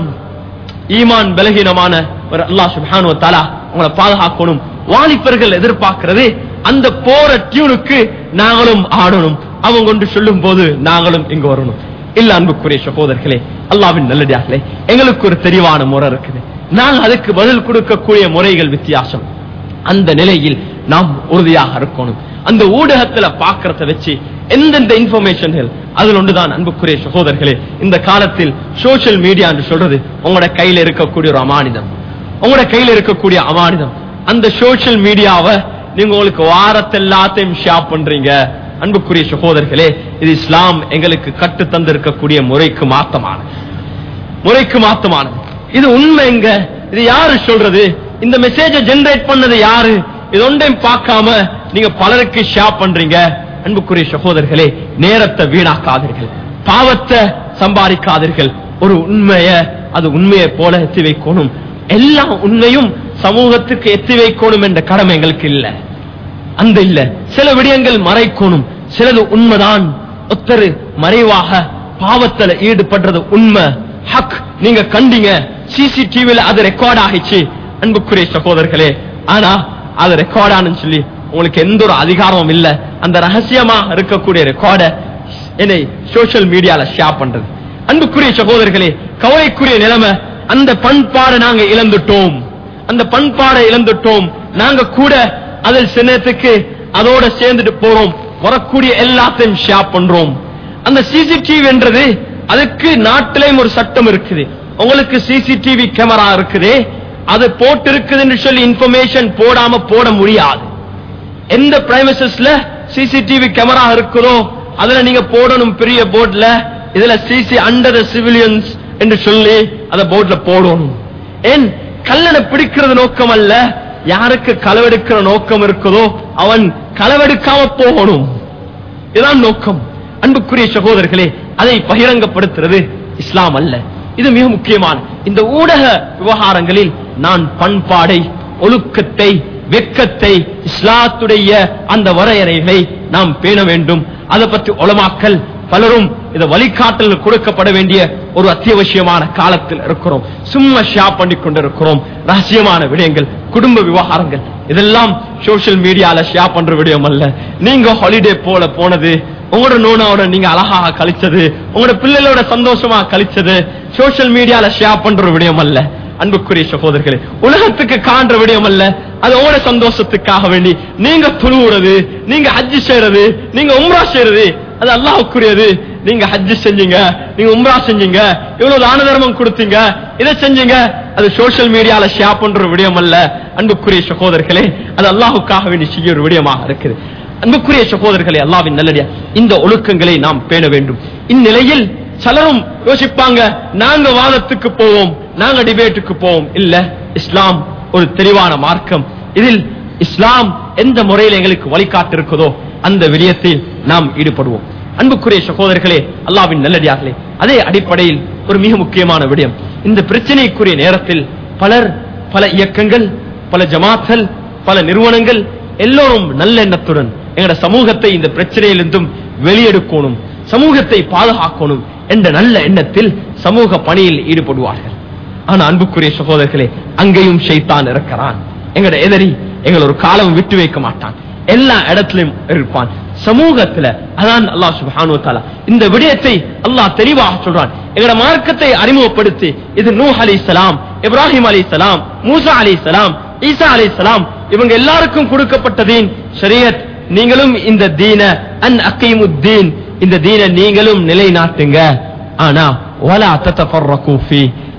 ஈமான் பலகீனமான ஒரு அல்லாஹ் சுப்ஹானு வ தஆலா உங்களை பாதுகாக்கணும் வாலிபர்கள் எதிர்பார்க்கிறது அந்த போற டியூனுக்கு நாங்களும் ஆடணும் அவங்க கொண்டு சொல்லும் போது நாங்களும் இங்க வரணும் இல்ல அன்புக்குரிய சகோதரர்களே அல்லாவின் நல்லடியார்களே எங்களுக்கு ஒரு தெளிவான முறை இருக்குது நாங்க அதுக்கு பதில் கொடுக்கக்கூடிய முறைகள் வித்தியாசம் அந்த நிலையில் நாம் உறுதியாக இருக்கணும் அந்த ஊடகத்துல பாக்குறத வச்சு எந்தெந்த இன்ஃபர்மேஷன்கள் அதில் ஒன்றுதான் அன்புக்குரிய சகோதரர்களே இந்த காலத்தில் சோசியல் மீடியா என்று சொல்றது உங்களோட கையில இருக்கக்கூடிய ஒரு அமானிதம் உங்களோட கையில இருக்கக்கூடிய அமானிதம் அந்த சோசியல் மீடியாவை நீங்க உங்களுக்கு வாரத்தை எல்லாத்தையும் ஷேர் பண்றீங்க அன்புக்குரிய சகோதரர்களே இது இஸ்லாம் எங்களுக்கு கட்டு தந்திருக்கக்கூடிய முறைக்கு மாத்தமானது முறைக்கு மாத்தமானது இது உண்மை எங்க இது யாரு சொல்றது இந்த மெசேஜ ஜெனரேட் பண்ணது யாரு இது ஒன்றையும் பார்க்காம நீங்க பலருக்கு ஷேர் பண்றீங்க அன்புக்குரிய சகோதரர்களே நேரத்தை வீணாக்காதீர்கள் பாவத்தை சம்பாதிக்காதீர்கள் ஒரு உண்மைய அது உண்மையை போல எத்தி வைக்கணும் எல்லா உண்மையும் சமூகத்துக்கு எத்தி வைக்கணும் என்ற கடமை எங்களுக்கு இல்ல அந்த இல்ல சில விடயங்கள் மறைக்கணும் சிலது உண்மைதான் ஒத்தரு மறைவாக பாவத்துல ஈடுபடுறது உண்மை ஹக் நீங்க கண்டீங்க சிசிடிவில அது ரெக்கார்ட் ஆகிச்சு அன்புக்குரிய சகோதரர்களே ஆனா அது ரெக்கார்ட் ஆனு சொல்லி உங்களுக்கு எந்த ஒரு அதிகாரமும் இல்ல அந்த ரகசியமா இருக்கக்கூடிய ரெக்கார்ட என்னை சோசியல் மீடியால ஷேர் பண்றது அன்புக்குரிய சகோதரர்களே கவலைக்குரிய நிலைமை அந்த பண்பாடை நாங்க இழந்துட்டோம் அந்த பண்பாடை இழந்துட்டோம் நாங்க கூட அதில் சின்னத்துக்கு அதோட சேர்ந்துட்டு போறோம் வரக்கூடிய எல்லாத்தையும் ஷேர் பண்றோம் அந்த சிசிடிவி என்றது அதுக்கு நாட்டிலேயும் ஒரு சட்டம் இருக்குது உங்களுக்கு சிசிடிவி கேமரா இருக்குது அது போட்டு இருக்குதுன்னு சொல்லி இன்ஃபர்மேஷன் போடாம போட முடியாது எந்த பிரைமசஸ்ல சிசிடிவி கேமரா இருக்குதோ அதுல நீங்க போடணும் பெரிய போர்ட்ல இதுல சிசி அண்டர் சிவிலியன்ஸ் என்று சொல்லி அந்த போர்ட்ல போடணும் ஏன் கல்லனை பிடிக்கிறது நோக்கம் அல்ல யாருக்கு களவெடுக்கிற நோக்கம் இருக்குதோ அவன் களவெடுக்காம போகணும் இதுதான் நோக்கம் அன்புக்குரிய சகோதரர்களே அதை பகிரங்கப்படுத்துறது இஸ்லாம் அல்ல இது மிக முக்கியமான இந்த ஊடக விவகாரங்களில் நான் பண்பாடை ஒழுக்கத்தை வெக்கத்தை இஸ்லாத்துடைய அந்த வரையறைகளை நாம் பேண வேண்டும் அதை பற்றி உலமாக்கல் பலரும் இதை வழிகாட்டல் கொடுக்கப்பட வேண்டிய ஒரு அத்தியாவசியமான காலத்தில் இருக்கிறோம் சும்மா ஷேர் பண்ணி கொண்டிருக்கிறோம் ரகசியமான விடயங்கள் குடும்ப விவகாரங்கள் இதெல்லாம் சோசியல் மீடியால ஷேர் பண்ற விடயம் அல்ல நீங்க ஹாலிடே போல போனது உங்களோட நோனாவோட நீங்க அழகாக கழிச்சது உங்களோட பிள்ளைகளோட சந்தோஷமா கழிச்சது சோசியல் மீடியால ஷேர் பண்ற விடயம் அல்ல அன்புக்குரிய சகோதரர்களே உலகத்துக்கு காண்ற விடயம் அல்ல அது உங்களோட சந்தோஷத்துக்காக வேண்டி நீங்க துழுவுறது நீங்க ஹஜ்ஜி செய்யறது நீங்க உம்ரா செய்யறது அது அல்லாஹ்வுக்குரியது நீங்க ஹஜ்ஜி செஞ்சீங்க நீங்க உம்ரா செஞ்சீங்க இவ்வளவு தான தர்மம் கொடுத்தீங்க இதை செஞ்சீங்க அது சோசியல் மீடியால ஷேர் பண்ற விடயம் அல்ல அன்புக்குரிய சகோதரர்களே அது அல்லாஹுக்காக வேண்டி செய்ய ஒரு விடயமாக இருக்குது அன்புக்குரிய சகோதரர்களே அல்லாவின் நல்லடியா இந்த ஒழுக்கங்களை நாம் பேண வேண்டும் இந்நிலையில் சிலரும் யோசிப்பாங்க நாங்க வாதத்துக்கு போவோம் நாங்க டிபேட்டுக்கு போவோம் இல்ல இஸ்லாம் ஒரு தெளிவான மார்க்கம் இதில் இஸ்லாம் எந்த முறையில் எங்களுக்கு வழிகாட்டு இருக்குதோ அந்த விடயத்தில் நாம் ஈடுபடுவோம் அன்புக்குரிய சகோதரர்களே அல்லாவின் நல்லடியார்களே அதே அடிப்படையில் ஒரு மிக முக்கியமான விடயம் இந்த பிரச்சனைக்குரிய நேரத்தில் பலர் பல இயக்கங்கள் பல ஜமாத்கள் பல நிறுவனங்கள் எல்லோரும் நல்லெண்ணத்துடன் எங்கட சமூகத்தை இந்த பிரச்சனையிலிருந்தும் வெளியெடுக்கணும் சமூகத்தை பாதுகாக்கணும் என்ற நல்ல எண்ணத்தில் சமூக பணியில் ஈடுபடுவார்கள் ஆனா அன்புக்குரிய சகோதரர்களே அங்கேயும் ஷைத்தான் இருக்கிறான் எங்கட எதிரி எங்களை ஒரு காலம் விட்டு வைக்க மாட்டான் எல்லா இடத்திலும் இருப்பான் சமூகத்துல அதான் அல்லாஹ் சுப்ஹானஹு வ தஆலா இந்த விடயத்தை அல்லாஹ் தெளிவாக சொல்றான் எங்கட மார்க்கத்தை அறிமுகப்படுத்தி இது நூஹ் அலைஹிஸ்ஸலாம் இப்ராஹிம் அலைஹிஸ்ஸலாம் மூசா அலைஹிஸ்ஸலாம் ஈசா அலைஹிஸ்ஸலாம் இவங்க எல்லாருக்கும் கொடுக்கப்பட்டதீன் ஷரியத் நீங்களும் இந்த தீன அன் அக்கீமுத்தீன் இந்த தீன நீங்களும் நிலைநாட்டுங்க ஆனா வலா தத்தஃபர்ரகு ஃபீ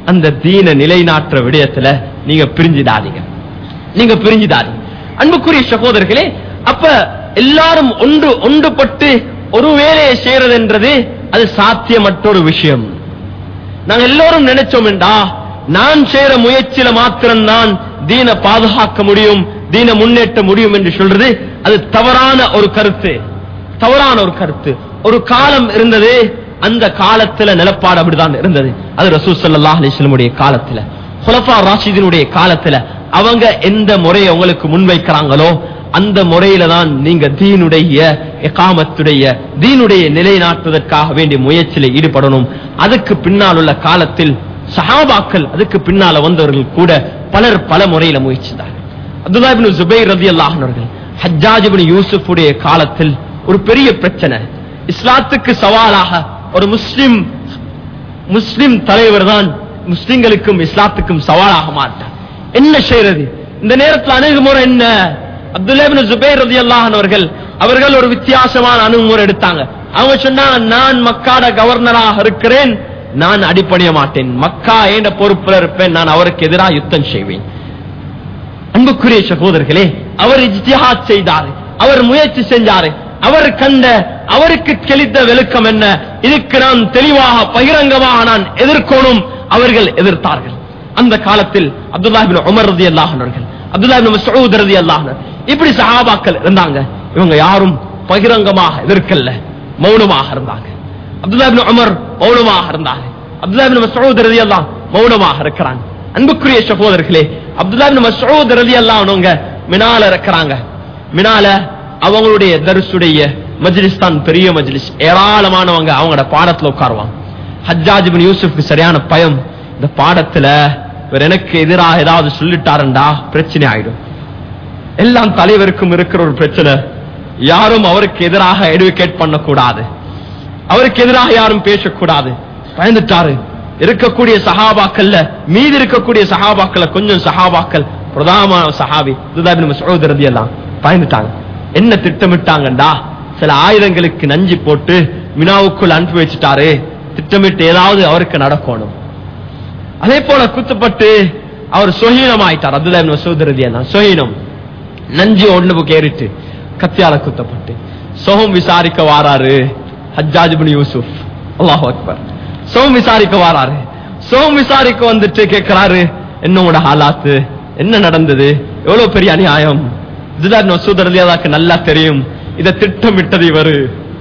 அந்த தீன நிலைநாட்டுற விடயத்துல நீங்க பிரிஞ்சிடாதீங்க நீங்க பிரிஞ்சிடாதீங்க அன்புக்குரிய சகோதரர்களே அப்ப எல்லாரும் ஒன்று ஒன்றுபட்டு ஒரு வேலையை செய்யறதுன்றது அது சாத்தியமற்ற ஒரு விஷயம் நாங்க எல்லாரும் நினைச்சோம் என்றா நான் செய்யற முயற்சியில மாத்திரம்தான் தீன பாதுகாக்க முடியும் தீன முன்னேற்ற முடியும் என்று சொல்றது அது தவறான ஒரு கருத்து தவறான ஒரு கருத்து ஒரு காலம் இருந்தது அந்த காலத்துல நிலப்பாடு அப்படிதான் இருந்தது அது ரசூல் ஸல்லல்லாஹு அலைஹி வஸல்லமுடைய காலத்துல ஹுலஃபா ராஷிதினுடைய காலத்துல அவங்க எந்த முறையை உங்களுக்கு முன்வைக்கிறாங்களோ அந்த முறையில தான் நீங்க தீனுடைய எகாமத்துடைய தீனுடைய நிலைநாட்டுவதற்காக வேண்டிய முயற்சியில ஈடுபடணும் அதுக்கு பின்னால் உள்ள காலத்தில் சஹாபாக்கள் அதுக்கு பின்னால வந்தவர்கள் கூட பலர் பல முறையில முயற்சித்தார்கள் அப்துல்லா இப்னு ஜுபைர் ரலியல்லாஹு அவர்கள் ஹஜ்ஜாஜ் இப்னு யூசுஃபுடைய காலத்தில் ஒரு பெரிய பிரச்சனை இஸ்லாத்துக்கு சவாலாக ஒரு முஸ்லிம் முஸ்லிம் தலைவர் தான் முஸ்லிம்களுக்கும் இஸ்லாத்துக்கும் சவாலாக மாட்டார் என்ன செய்யறது இந்த நேரத்தில் அணுகுமுறை என்ன அப்துல்லா இப்னு ஜுபைர் ரலியல்லாஹு அவர்கள் அவர்கள் ஒரு வித்தியாசமான அணுகுமுறை எடுத்தாங்க அவங்க சொன்னாங்க நான் மக்காட கவர்னராக இருக்கிறேன் நான் அடிப்படைய மாட்டேன் மக்கா ஏண்ட பொறுப்புல இருப்பேன் நான் அவருக்கு எதிராக யுத்தம் செய்வேன் அன்புக்குரிய சகோதரர்களே அவர் இஜ்திஹாத் செய்தார் அவர் முயற்சி செஞ்சாரு அவர் கண்ட அவருக்கு செழித்த விளக்கம் என்ன இதுக்கு நான் தெளிவாக பகிரங்கமாக நான் எதிர்க்கணும் அவர்கள் எதிர்த்தார்கள் அந்த காலத்தில் அப்துல்லா இப்னு உமர் ரலியல்லாஹு அவர்கள் அப்துல்லா இப்னு மஸ்ஊத் ரலியல்லாஹு அன்ஹு இப்படி சஹாபாக்கள் இருந்தாங்க இவங்க யாரும் பகிரங்கமாக எதிர்க்கல்ல மௌனமாக இருந்தாங்க அப்துல்லா இப்னு உமர் மௌனமாக இருந்தாங்க அப்துல்லா இப்னு மஸ்ஊத் ரலியல்லாஹு மௌனமாக இருக்கிறாங்க அன்புக்குரிய சகோதரர்களே அப்துல்லா இப்னு மஸ்ஊத் ரலியல்லாஹு அன்ஹுங்க மினால இருக்கிறாங்க மினால அவங்களுடைய தரிசுடைய மஜ்லிஸ் தான் பெரிய மஜ்லிஸ் ஏராளமானவங்க அவங்களோட பாடத்துல உட்காருவாங்க ஹஜ்ஜாஜ் இப்னு யூசுஃப்க்கு சரியான பயம் இந்த பாடத்துல இவர் எனக்கு எதிராக ஏதாவது சொல்லிட்டாருண்டா பிரச்சனை ஆயிடும் எல்லாம் தலைவருக்கும் இருக்கிற ஒரு பிரச்சனை யாரும் அவருக்கு எதிராக எடுக்கேட் பண்ணக்கூடாது அவருக்கு எதிராக யாரும் பேசக்கூடாது பயந்துட்டாரு இருக்கக்கூடிய சஹாபாக்கள்ல மீதி இருக்கக்கூடிய சஹாபாக்கள்ல கொஞ்சம் சஹாபாக்கள் பிரதான சஹாபி சகோதரதி எல்லாம் பயந்துட்டாங்க என்ன திட்டமிட்டாங்கண்டா சில ஆயுதங்களுக்கு நஞ்சு போட்டு மினாவுக்குள் அனுப்பி வச்சுட்டாரு திட்டமிட்டு ஏதாவது அவருக்கு நடக்கணும் அதே போல குத்துப்பட்டு அவர் சொஹீனம் ஆயிட்டார் அப்துல்லா இப்னு மசூத் ரலியல்லாஹு சொஹீனம் நஞ்சு ஒண்ணுக்கு ஏறிட்டு கத்தியால குத்தப்பட்டு சோகம் விசாரிக்க வாராரு ஹஜ்ஜாஜ் இப்னு யூசுப் அல்லாஹ் அக்பர் சோகம் விசாரிக்க வாராரு சோகம் விசாரிக்க வந்துட்டு கேட்கிறாரு என்னோட ஹாலாத்து என்ன நடந்தது எவ்வளவு பெரிய அநியாயம் அப்துல்லா இப்னு மசூத் ரலியல்லாஹுக்கு நல்லா தெரியும் இத திட்டமிட்டது இவரு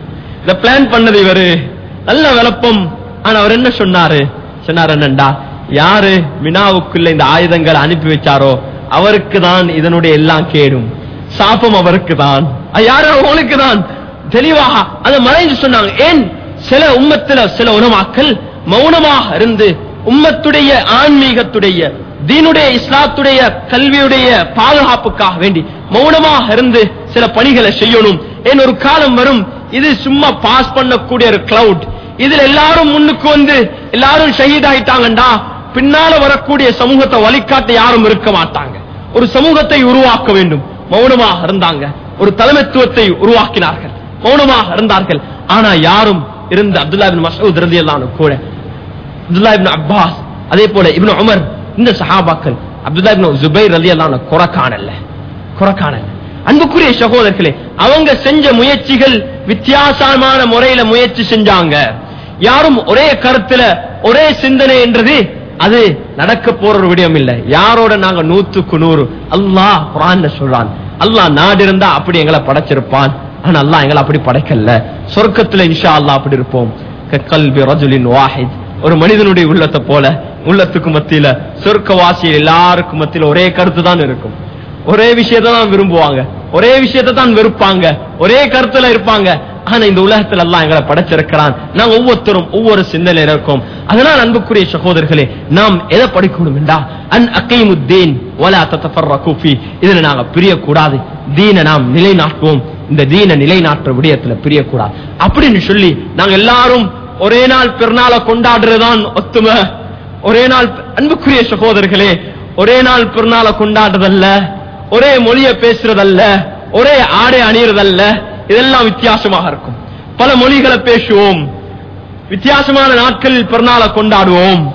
இத பிளான் பண்ணது இவரு நல்ல விளப்பம் ஆனா அவர் என்ன சொன்னாரு சொன்னார் என்னண்டா யாரு மினாவுக்குள்ள இந்த ஆயுதங்களை அனுப்பி வச்சாரோ அவருக்கு தான் இதனுடைய எல்லாம் கேடும் சாபம் அவருக்கு தான் யாரு அவங்களுக்கு தான் தெளிவாக அதை மறைஞ்சு சொன்னாங்க ஏன் சில உம்மத்துல சில உணவாக்கள் மௌனமாக இருந்து உம்மத்துடைய ஆன்மீகத்துடைய தீனுடைய இஸ்லாத்துடைய கல்வியுடைய பாதுகாப்புக்காக வேண்டி மௌனமாக இருந்து சில பணிகளை செய்யணும் ஏன் ஒரு காலம் வரும் இது சும்மா பாஸ் பண்ணக்கூடிய ஒரு கிளவுட் இதுல எல்லாரும் முன்னுக்கு வந்து எல்லாரும் ஷஹீத் ஆயிட்டாங்கண்டா பின்னால வரக்கூடிய சமூகத்தை வழிகாட்ட யாரும் இருக்க மாட்டாங்க ஒரு சமூகத்தை உருவாக்க வேண்டும் மௌனமாக இருந்தாங்க ஒரு தலைமைத்துவத்தை உருவாக்கினார்கள் மௌனமாக இருந்தார்கள் ஆனா யாரும் இருந்த அப்துல்லா பின் மசூத் ரலியல்லாஹு கூட அப்துல்லா இப்னு அப்பாஸ் அதே போல இப்னு உமர் இந்த சஹாபாக்கள் அப்துல்லா இப்னு ஜுபைர் ரலியல்லாஹு குறை காணல குறை காணல அன்புக்குரிய சகோதரர்களே அவங்க செஞ்ச முயற்சிகள் வித்தியாசமான முறையில முயற்சி செஞ்சாங்க யாரும் ஒரே கருத்துல ஒரே சிந்தனை என்றது அது நடக்க போற ஒரு விடயம் இல்ல யாரோட நாங்க நூத்துக்கு நூறு அல்லாஹ் குரான்ல சொல்றான் அல்லாஹ் நாடு இருந்தா அப்படி எங்களை படைச்சிருப்பான் ஆனா அல்லாஹ் எங்களை அப்படி படைக்கல சொர்க்கத்துல இன்ஷா அல்லாஹ் அப்படி இருப்போம் கல்வி ரஜுலின் வாஹித் ஒரு மனிதனுடைய உள்ளத்தை போல உள்ளத்துக்கு மத்தியில சொர்க்கவாசியில் எல்லாருக்கும் மத்தியில ஒரே கருத்து தான் இருக்கும் ஒரே விஷயத்தை தான் விரும்புவாங்க ஒரே விஷயத்தை தான் வெறுப்பாங்க ஒரே கருத்துல இருப்பாங்க ஆனா இந்த உலகத்துல எல்லாம் எங்களை படைச்சிருக்கிறான் நாங்க ஒவ்வொருத்தரும் ஒவ்வொரு சிந்தனையில இருக்கோம் அதனால் அன்புக்குரிய சகோதரர்களே நாம் எதை படிக்கணும் என்றா அன் அக்கைமுத்தீன் வலா தத்தஃபர்ரகு ஃபீ இதுல நாங்க பிரியக்கூடாது தீனை நாம் நிலைநாட்டுவோம் இந்த தீன நிலைநாட்டுற விடயத்துல பிரியக்கூடாது அப்படின்னு சொல்லி நாங்க எல்லாரும் ஒரே நாள் பெருநாளை கொண்டாடுறதுதான் ஒத்துமை ஒரே நாள் அன்புக்குரிய சகோதரர்களே ஒரே நாள் பெருநாளை கொண்டாடுறதல்ல ஒரே மொழியை பேசுறதல்ல ஒரே ஆடை அணியறதல்ல இதெல்லாம் வித்தியாசமாக இருக்கும் பல மொழிகளை பேசுவோம் வித்தியாசமான நாட்களில் பிறநாளை கொண்டாடுவோம்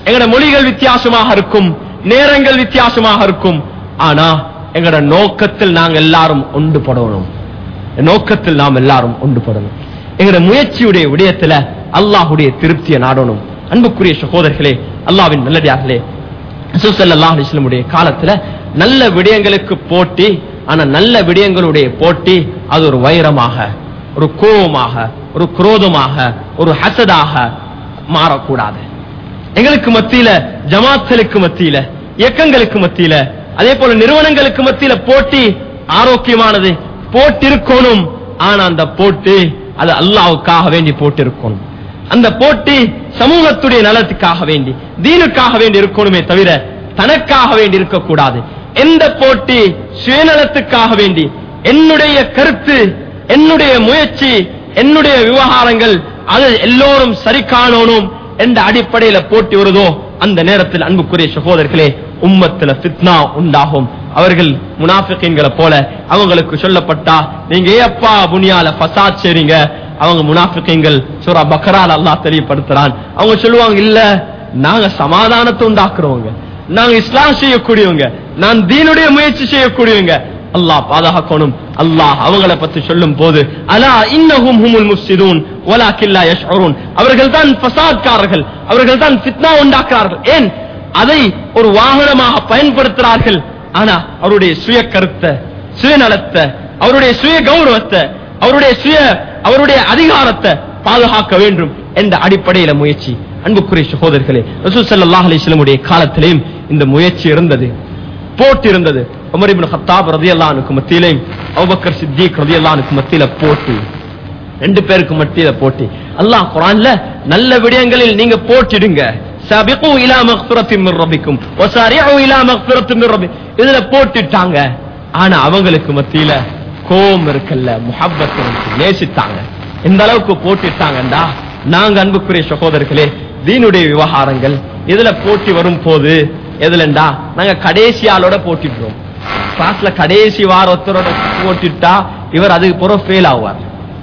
எங்கட மொழிகள் வித்தியாசமாக இருக்கும் நேரங்கள் வித்தியாசமாக இருக்கும் ஆனா எங்கட நோக்கத்தில் நாங்க எல்லாரும் ஒன்றுபடணும் நோக்கத்தில் நாம் எல்லாரும் ஒன்றுபடணும் எங்கட முயற்சியுடைய விடயத்துல அல்லாஹுடைய திருப்தியை நாடணும் அன்புக்குரிய சகோதரர்களே அல்லாவின் நல்லடியார்களே ரசூலுல்லாஹி அலைஹி வஸல்லமுடைய காலத்துல நல்ல விடயங்களுக்கு போட்டி ஆனா நல்ல விடயங்களுடைய போட்டி அது ஒரு வைரமாக ஒரு கோபமாக ஒரு குரோதமாக ஒரு ஹசதாக மாறக்கூடாது எங்களுக்கு மத்தியில ஜமாத்களுக்கு மத்தியில இயக்கங்களுக்கு மத்தியில அதே போல நிறுவனங்களுக்கு மத்தியில போட்டி ஆரோக்கியமானது போட்டி இருக்கணும் ஆனா அந்த போட்டி அது அல்லாவுக்காக வேண்டி போட்டி இருக்கணும் அந்த போட்டி சமூகத்துடைய நலத்துக்காக வேண்டி தீனுக்காக வேண்டி இருக்கணுமே தவிர தனக்காக வேண்டி இருக்கக்கூடாது எந்த போட்டி சுயநலத்துக்காக வேண்டி என்னுடைய கருத்து என்னுடைய முயற்சி என்னுடைய விவகாரங்கள் அது எல்லோரும் சரி காணணும் என்ற அடிப்படையில போட்டி வருதோ அந்த நேரத்தில் அன்புக்குரிய சகோதரர்களே உம்மத்துல ஃபித்னா உண்டாகும் அவர்கள் முனாஃபிகீன்களை போல அவங்களுக்கு சொல்லப்பட்டா நீங்க ஏப்பா புனியால ஃபசாத் செய்றீங்க அவங்க முனாஃபிகீன்கள் சூரா பக்ரால் அல்லாஹ் தெரியப்படுத்துறான் அவங்க சொல்லுவாங்க இல்ல நாங்க சமாதானத்தை உண்டாக்குறவங்க நாங்க இஸ்லாம் செய்யக்கூடியவங்க நான் தீனுடைய முயற்சி செய்யக்கூடியவங்க அல்லாஹ் பாதுகாக்கணும் அல்லாஹ் அவங்களை பத்தி சொல்லும் போது அலா இன்னஹும் ஹுமுல் முஃப்ஸிதூன் வலாக்கின் லா யஷ்உரூன் அவர்கள் தான் ஃபசாத்காரர்கள் அவர்கள் தான் ஃபித்னா உண்டாக்குறார்கள் ஏன் அதை ஒரு வாகனமாக பயன்படுத்துறார்கள் ஆனா அவருடைய சுய கருத்தை சுயநலத்தை அவருடைய சுய கௌரவத்தை அவருடைய சுய அவருடைய அதிகாரத்தை பாதுகாக்க வேண்டும் என்ற அடிப்படையில முயற்சி அன்புக்குரிய சகோதரர்களே ரசூல் ஸல்லல்லாஹு அலைஹி வஸல்லமுடைய காலத்திலேயும் இந்த முயற்சி இருந்தது போட்டி இருந்தது உமர் இப்னு கத்தாப் ரலியல்லாஹு அன்ஹு மத்தியிலே அபூபக்கர் சித்திக் ரலியல்லாஹு அன்ஹு மத்தியில போட்டி ரெண்டு பேருக்கு மத்தியில போட்டி அல்லாஹ் குர்ஆன்ல நல்ல விடயங்களில் நீங்க போட்டிடுங்க சபிகு இலா மக்ஃபிரத்தின் மின் ரப்பிக்கும் வஸாரிஉ இலா மக்ஃபிரத்தின் மின் ரப்பி இதுல போட்டிட்டாங்க ஆனா அவங்களுக்கு மத்தியில கோபம் இருக்குல்ல முஹப்பத் இருக்கு நேசித்தாங்க எந்த அளவுக்கு போட்டிட்டாங்கடா நாங்க அன்புக்குரிய சகோதரர்களே தீனுடைய விவகாரங்கள் இதுல போட்டி வரும் போது எதுலண்டா நாங்க கடைசி ஆளோட போட்டிடுறோம் கிளாஸ்ல கடைசி வார ஒருத்தரோட போட்டிட்டா இவர் அதுக்கு பிறகு ஃபெயில் ஆவார்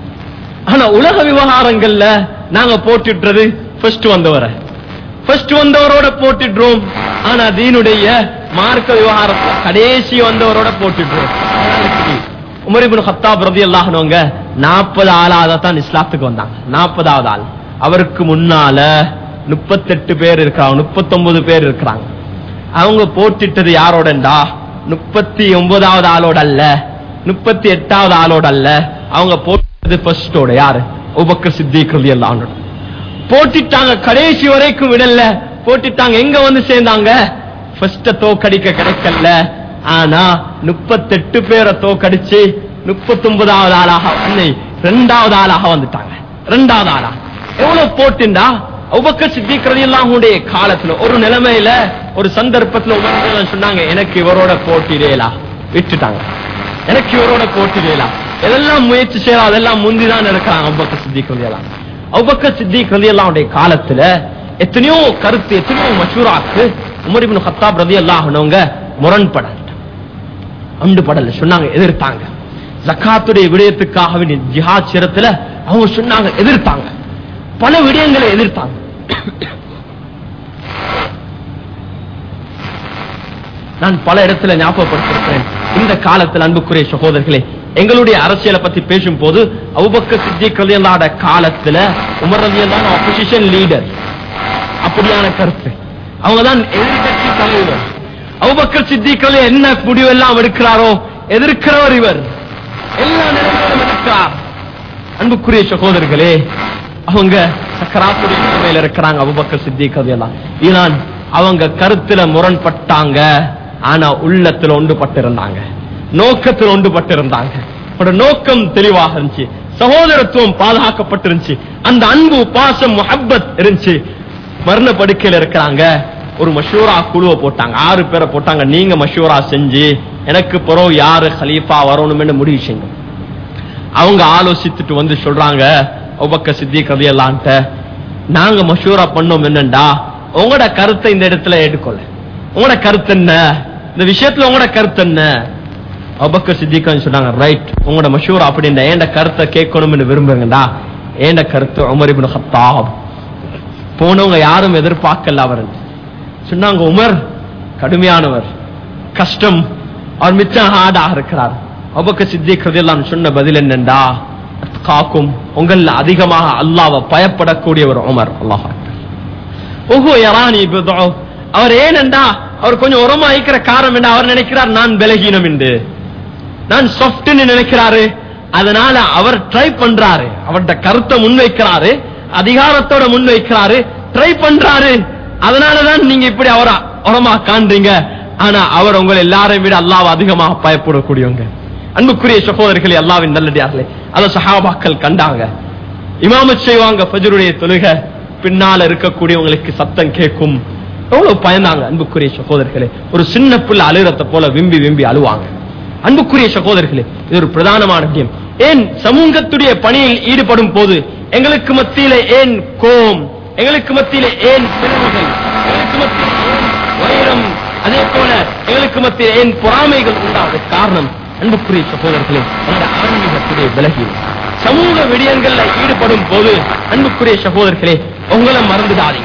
ஆனா உலக விவகாரங்கள்ல நாங்க போட்டிடுறது ஃபர்ஸ்ட் வந்தவரை ஃபர்ஸ்ட் வந்தவரோட போட்டிடுறோம் ஆனா தீனுடைய மார்க்க விவகாரத்துல கடைசி வந்தவரோட போட்டிடுறோம் உமர் இப்னு கத்தாப் ரலியல்லாஹு அன்ஹுங்க 40 ஆளாக தான் இஸ்லாத்துக்கு வந்தாங்க 40வது ஆள் அவருக்கு முன்னால 38 பேர் இருக்காங்க 39 பேர் இருக்கிறாங்க அவங்க போட்டிட்டது யாரோடண்டா 39வது ஆளோட அல்ல 38வது ஆளோட அல்ல அவங்க போட்டது ஃபர்ஸ்டோட யாரு உபக்கர் சித்திக் ரலியல்லாஹு அன்ஹு போட்டிட்டாங்க கடைசி வரைக்கும் விடல போட்டிட்டாங்க எங்க வந்து சேர்ந்தாங்க ஃபர்ஸ்ட தோக்கடிக்க கிடைக்கல ஆனா முப்பத்தெட்டு பேரை தோக்கடிச்சு முப்பத்தி ஒன்பதாவது ஆளாக வந்து ரெண்டாவது ஆளாக வந்துட்டாங்க ரெண்டாவது ஆளா எவ்வளவு போட்டிண்டா உபக்க சித்திக்கிறது எல்லாம் உடைய காலத்துல ஒரு நிலைமையில ஒரு சந்தர்ப்பத்துல உபக்க சொன்னாங்க எனக்கு இவரோட போட்டிடேலா விட்டுட்டாங்க எனக்கு இவரோட போட்டிடேலா எதெல்லாம் முயற்சி செய்யலாம் அதெல்லாம் முந்திதான் இருக்காங்க உபக்க சித்திக்கிறது எல்லாம் அவுபக்க சித்திக் ரலியல்லாஹு அன்ஹு காலத்துல எத்தனையோ கருத்து எத்தனையோ மஷூராக்கு உமர் இப்னு கத்தாப் ரலியல்லாஹு அன்ஹுங்க முரண்படல் அண்டு படல சொன்னாங்க எதிர்த்தாங்க ஜக்காத்துடைய விடயத்துக்காக வேண்டிய ஜிஹாத் சிரத்துல அவங்க சொன்னாங்க எதிர்த்தாங்க பல விடயங்களை எதிர்த்தாங்க நான் பல இடத்துல ஞாபகப்படுத்திருக்கிறேன் இந்த காலத்தில் அன்புக்குரிய சகோதரர்களே எங்களுடைய அரசியலை பத்தி பேசும்போது அவுபக்க சித்திக் ரலியல்லாஹு காலத்துல உமர் ரலியல்லாஹு ஆப்போசிஷன் லீடர் அப்படியான கருத்து அவங்க தான் எதிர்கட்சி தலைவர் அவுபக்கர் சித்திக் ரலி என்ன முடிவெல்லாம் எடுக்கிறாரோ எதிர்க்கிறவர் இவர் எல்லா நேரத்திலும் எதிர்க்கிறார் அன்புக்குரிய சகோதரர்களே அவங்க சக்கராத்துடைய நிலைமையில இருக்கிறாங்க அபுபக்கர் சித்திக் ரலியல்லாஹு இதுதான் அவங்க கருத்துல முரண்பட்டாங்க ஆனா உள்ளத்துல ஒன்றுபட்டிருந்தாங்க நோக்கத்தில் ஒன்றுபட்டிருந்தாங்க அவரோட நோக்கம் தெளிவாக இருந்துச்சு சகோதரத்துவம் பாதுகாக்கப்பட்டிருந்துச்சு அந்த அன்பு பாசம் முஹப்பத் இருந்துச்சு மரண படுக்கையில இருக்கிறாங்க ஒரு மஷூரா குழுவை போட்டாங்க ஆறு பேரை போட்டாங்க நீங்க மஷூரா செஞ்சு எனக்கு பிறகு யாரு ஹலீஃபா வரணும்னு முடிவு செய்யுங்க அவங்க ஆலோசித்துட்டு வந்து சொல்றாங்க உபக்க சித்தி கதையெல்லான்ட்ட நாங்க மஷூரா பண்ணோம் என்னண்டா உங்களோட கருத்தை இந்த இடத்துல எடுக்கல உங்களோட கருத்து என்ன இந்த விஷயத்துல உங்களோட கருத்து என்ன அபக்க சித்திகான்னு சொன்னாங்க ரைட் உங்களோட மஷூர் அப்படின்ற ஏண்ட கருத்தை கேட்கணும்னு விரும்புங்கடா ஏண்ட கருத்து உமர் இப்னு ஹத்தாப் போனவங்க யாரும் எதிர்பார்க்கல அவர் சொன்னாங்க உமர் கடுமையானவர் கஷ்டம் அவர் மிச்சம் ஹார்டாக இருக்கிறார் அபக்க சித்திக்கிறதெல்லாம் சொன்ன பதில் என்னண்டா காக்கும் உங்கள அதிகமாக அல்லாவை பயப்படக்கூடியவர் உமர் அல்லாஹ் ஓஹோ யரானி பிதுஉ. அவர் ஏனென்றா அவர் கொஞ்சம் உரமா ஐக்கிற காரணம் என்ன அவர் நினைக்கிறார் நான் பலகீனம் என்று நான் சாஃப்ட்னு நினைக்கிறாரு அதனால அவர் ட்ரை பண்றாரு அவர்ட கருத்தை முன்வைக்கிறாரு அதிகாரத்தோட முன்வைக்கிறாரு ட்ரை பண்றாரு அதனாலதான் நீங்க இப்படி அவரை உரமா காண்றீங்க ஆனா அவர் உங்களை எல்லாரையும் விட அல்லாஹ் அதிகமாக பயப்படக்கூடியவங்க அன்புக்குரிய சகோதரர்களே அல்லாவின் நல்லடியார்களே அத சஹாபாக்கள் கண்டாங்க இமாமத் செய்வாங்க ஃபஜ்ருடைய தொழுக பின்னால இருக்கக்கூடியவங்களுக்கு சத்தம் கேட்கும் எவ்வளவு பயந்தாங்க அன்புக்குரிய சகோதரர்களே ஒரு சின்ன பிள்ளை அழுகிறத போல விம்பி விம்பி அழுவாங்க அன்புக்குரிய சகோதரர்களே இது ஒரு பிரதானமான விஷயம் ஏன் சமூகத்துடைய பணியில் ஈடுபடும் போது எங்களுக்கு மத்தியில ஏன் கோம் எங்களுக்கு மத்தியில ஏன் பிரிவுகள் எங்களுக்கு மத்தியில ஏன் வைரம் அதே போல எங்களுக்கு மத்தியில் ஏன் பொறாமைகள் உண்டாவது காரணம் அன்புக்குரிய சகோதரர்களே அந்த ஆன்மீகத்துடைய விலகி சமூக விடயங்கள்ல ஈடுபடும் போது அன்புக்குரிய சகோதரர்களே உங்களை மறந்துடாதீங்க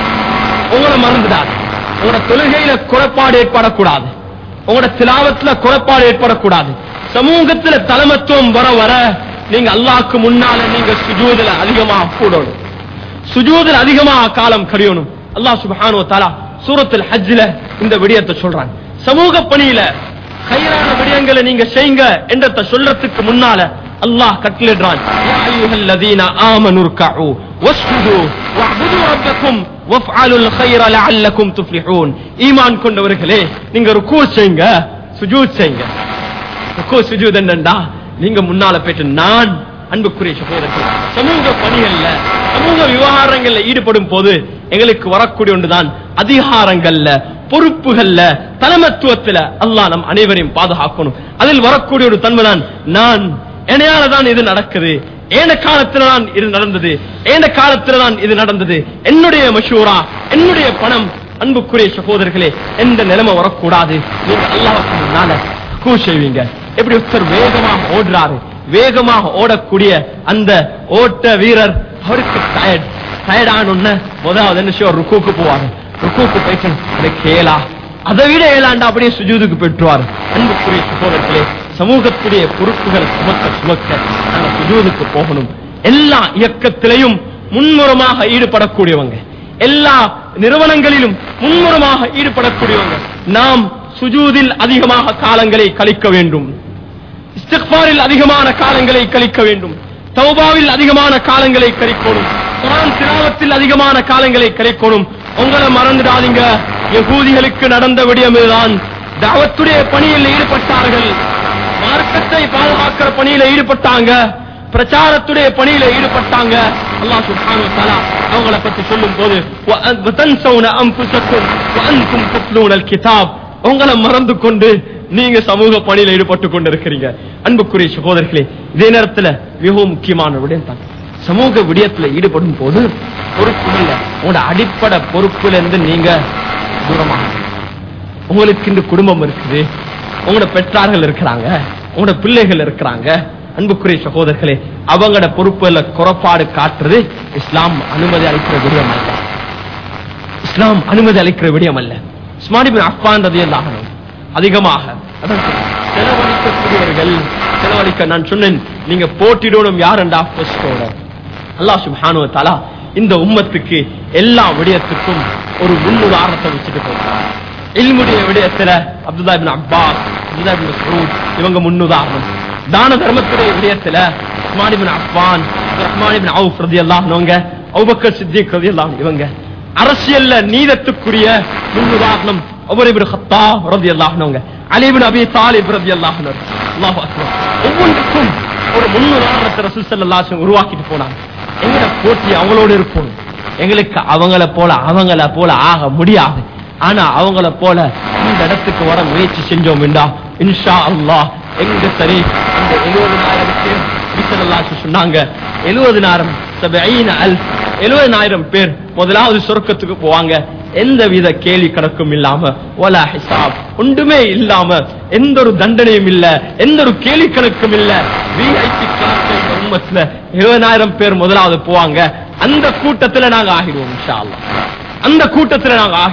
உங்களை மறந்துடாது உங்களோட தொழுகையில குறைபாடு ஏற்படக்கூடாது உங்களோட திலாவத்துல குறைபாடு ஏற்படக்கூடாது சமூகத்துல தலைமத்துவம் வர வர நீங்க அல்லாஹ்க்கு முன்னால நீங்க சுஜூதுல அதிகமா கூடணும் சுஜூதுல அதிகமா காலம் கழியணும் அல்லாஹ் சுப்ஹானஹு வ தஆலா சூரத்துல் ஹஜ்ல இந்த விடயத்தை சொல்றான் சமூக பணியில கைரான விடயங்களை நீங்க செய்யுங்க என்றத சொல்றதுக்கு முன்னால அல்லாஹ் கட்டளிடுறான் யா அய்யுஹல்லதீன ஆமனு ர்கஉ வஸ்ஜுது வஅபுது ரப்பக்கும் வஃஅலுல் கைர லஅல்லக்கும் துஃப்லிஹூன் ஈமான் கொண்டவர்களே நீங்க ருக்கு செய்யுங்க சுஜூத் செய்யுங்க ருக்கு சுஜூத் என்னண்டா நீங்க முன்னால போயிட்டு நான் அன்புக்குரிய சகோதரர்கள் சமூக பணிகள்ல சமூக விவகாரங்கள்ல ஈடுபடும் போது எங்களுக்கு வரக்கூடிய ஒன்றுதான் அதிகாரங்கள்ல பொறுப்புகள்ல தலைமத்துவத்துல அல்லாஹ் நம் அனைவரையும் பாதுகாக்கணும் அதில் வரக்கூடிய ஒரு தன்மைதான் நான் என்னையால தான் இது நடக்குது ஏன காலத்துல தான் இது நடந்தது ஏன காலத்துல தான் இது நடந்தது என்னுடைய மஷூரா என்னுடைய பணம் அன்புக்குரிய சகோதரர்களே எந்த நிலைமை வரக்கூடாது நீங்க அல்லாஹ்வுக்கு முன்னால கூ செய்வீங்க எப்படி ஒருத்தர் வேகமாக ஓடுறாரு வேகமாக ஓடக்கூடிய அந்த ஓட்ட வீரர் அவருக்கு டயர்ட் டயர்ட் ஆனோன்னு முதலாவது என்ன செய்வார் ருக்குக்கு போவாரு ருக்குக்கு போயிட்டு அப்படியே கேளா அதை விட ஏழாண்டா அப்படியே சுஜூதுக்கு பெற்றுவார் அன்புக்குரிய சகோதரர்களே சமூகத்துடைய பொறுப்புகளை சுமக்க சுமக்க நாங்க சுஜூதுக்கு போகணும் எல்லா இயக்கத்திலையும் முன்முறமாக ஈடுபடக்கூடியவங்க எல்லா நிறுவனங்களிலும் முன்முறமாக ஈடுபடக்கூடியவங்க நாம் சுஜூதில் அதிகமாக காலங்களை கழிக்க வேண்டும் இஸ்திக்பாரில் அதிகமான காலங்களை கழிக்க வேண்டும் தௌபாவில் அதிகமான காலங்களை கழிக்கணும் குரான் திலாவத்தில் அதிகமான காலங்களை கழிக்கணும் உங்களை மறந்துடாதீங்க யகூதிகளுக்கு நடந்த விடயம் இதுதான் தாவத்துடைய பணியில் ஈடுபட்டார்கள் மார்க்கத்தை பாதுகாக்கிற பணியில ஈடுபட்டாங்க பிரச்சாரத்துடைய பணியில ஈடுபட்டாங்க அல்லாஹ் சுப்ஹானஹு வ தஆலா அவங்கள பத்தி சொல்லும் போது வதன்சௌன அன்ஃபுஸக்கும் வஅன்தும் தத்லூனல் கிதாப் உங்களை மறந்து கொண்டு நீங்க சமூக பணியில ஈடுபட்டு கொண்டிருக்கிறீங்க அன்புக்குரிய சகோதரர்களே இதே நேரத்துல மிகவும் முக்கியமான விடயம் தான் சமூக விடயத்துல ஈடுபடும் போது பொறுப்புகள்ல உங்களோட அடிப்படை பொறுப்புல இருந்து நீங்க தூரமாக உங்களுக்கு இந்த குடும்பம் இருக்குது உங்களோட பெற்றார்கள் இருக்கிறாங்க உங்களோட பிள்ளைகள் இருக்கிறாங்க அன்புக்குரிய சகோதரர்களே அவங்களோட பொறுப்புல குறைபாடு காட்டுறது இஸ்லாம் அனுமதி அளிக்கிற விடயம் அல்ல இஸ்லாம் அனுமதி அளிக்கிற விடயம் அல்ல இஸ்மானிபின் அஃபான் ரதியல்லாஹு அன்ஹு அதிகமாக அதற்கு செலவழிக்கக்கூடியவர்கள் செலவழிக்க நான் சொன்னேன் நீங்க போட்டிடணும் யாருண்டா ஃபர்ஸ்டோட அல்லாஹ் சுப்ஹானஹு வ தஆலா இந்த உம்மத்துக்கு எல்லா விடயத்துக்கும் ஒரு முன்னுதாரணத்தை வச்சுட்டு போகிறார் இல்முடைய விடயத்துல Abdullah ibn Abbas Abdullah ibn Masud இவங்க முன்னுதாரணம் தான தர்மத்துடைய விடயத்துல Uthman ibn Affan Abdur Rahman ibn Awf ரலியல்லாஹு அன்ஹுங்க அபூபக்கர் சித்திக் ரலியல்லாஹு அன்ஹு இவங்க அரசியல்ல நீதத்துக்குரிய முன்னுதாரணம் உமர் இப்னு கத்தாப் ரலியல்லாஹு அன்ஹுங்க அலி இப்னு அபி தாலிப் ரலியல்லாஹு அன்ஹு அல்லாஹு அக்பர் ஒவ்வொன்றுக்கும் ஒரு முன்னுதாரணத்தை ரசூல் ஸல்லல்லாஹு அலைஹி வஸல்லம் உருவாக்கிட்டு போனாங்க எங்கட போட்டி அவங்களோட இருப்போம் எங்களுக்கு அவங்கள போல அவங்கள போல ஆக முடியாது ஆனா அவங்கள போல இந்த இடத்துக்கு வர முயற்சி செஞ்சோம் என்றா இன்ஷா அல்லாஹ் எங்க சரி அந்த எழுபதுனாயிரம் பேர் நபிசல்லாஹு சொன்னாங்க எழுபதுனாயிரம் சபைன அல் எழுபதுனாயிரம் பேர் முதலாவது சொர்க்கத்துக்கு போவாங்க எந்த வித கேள்வி கணக்கும் இல்லாம ஒலா ஹிசாப் ஒன்றுமே இல்லாம எந்த ஒரு தண்டனையும் இல்ல எந்த ஒரு கேள்வி கணக்கும் இல்ல விஐபி கிளாஸ் உம்மத்துல எழுபதாயிரம் பேர் முதலாவது போவாங்க அந்த கூட்டத்துல நாங்க ஆகிடுவோம் இன்ஷா அல்லாஹ் அந்த கூட்டத்துல நாங்க ஆகிறோம்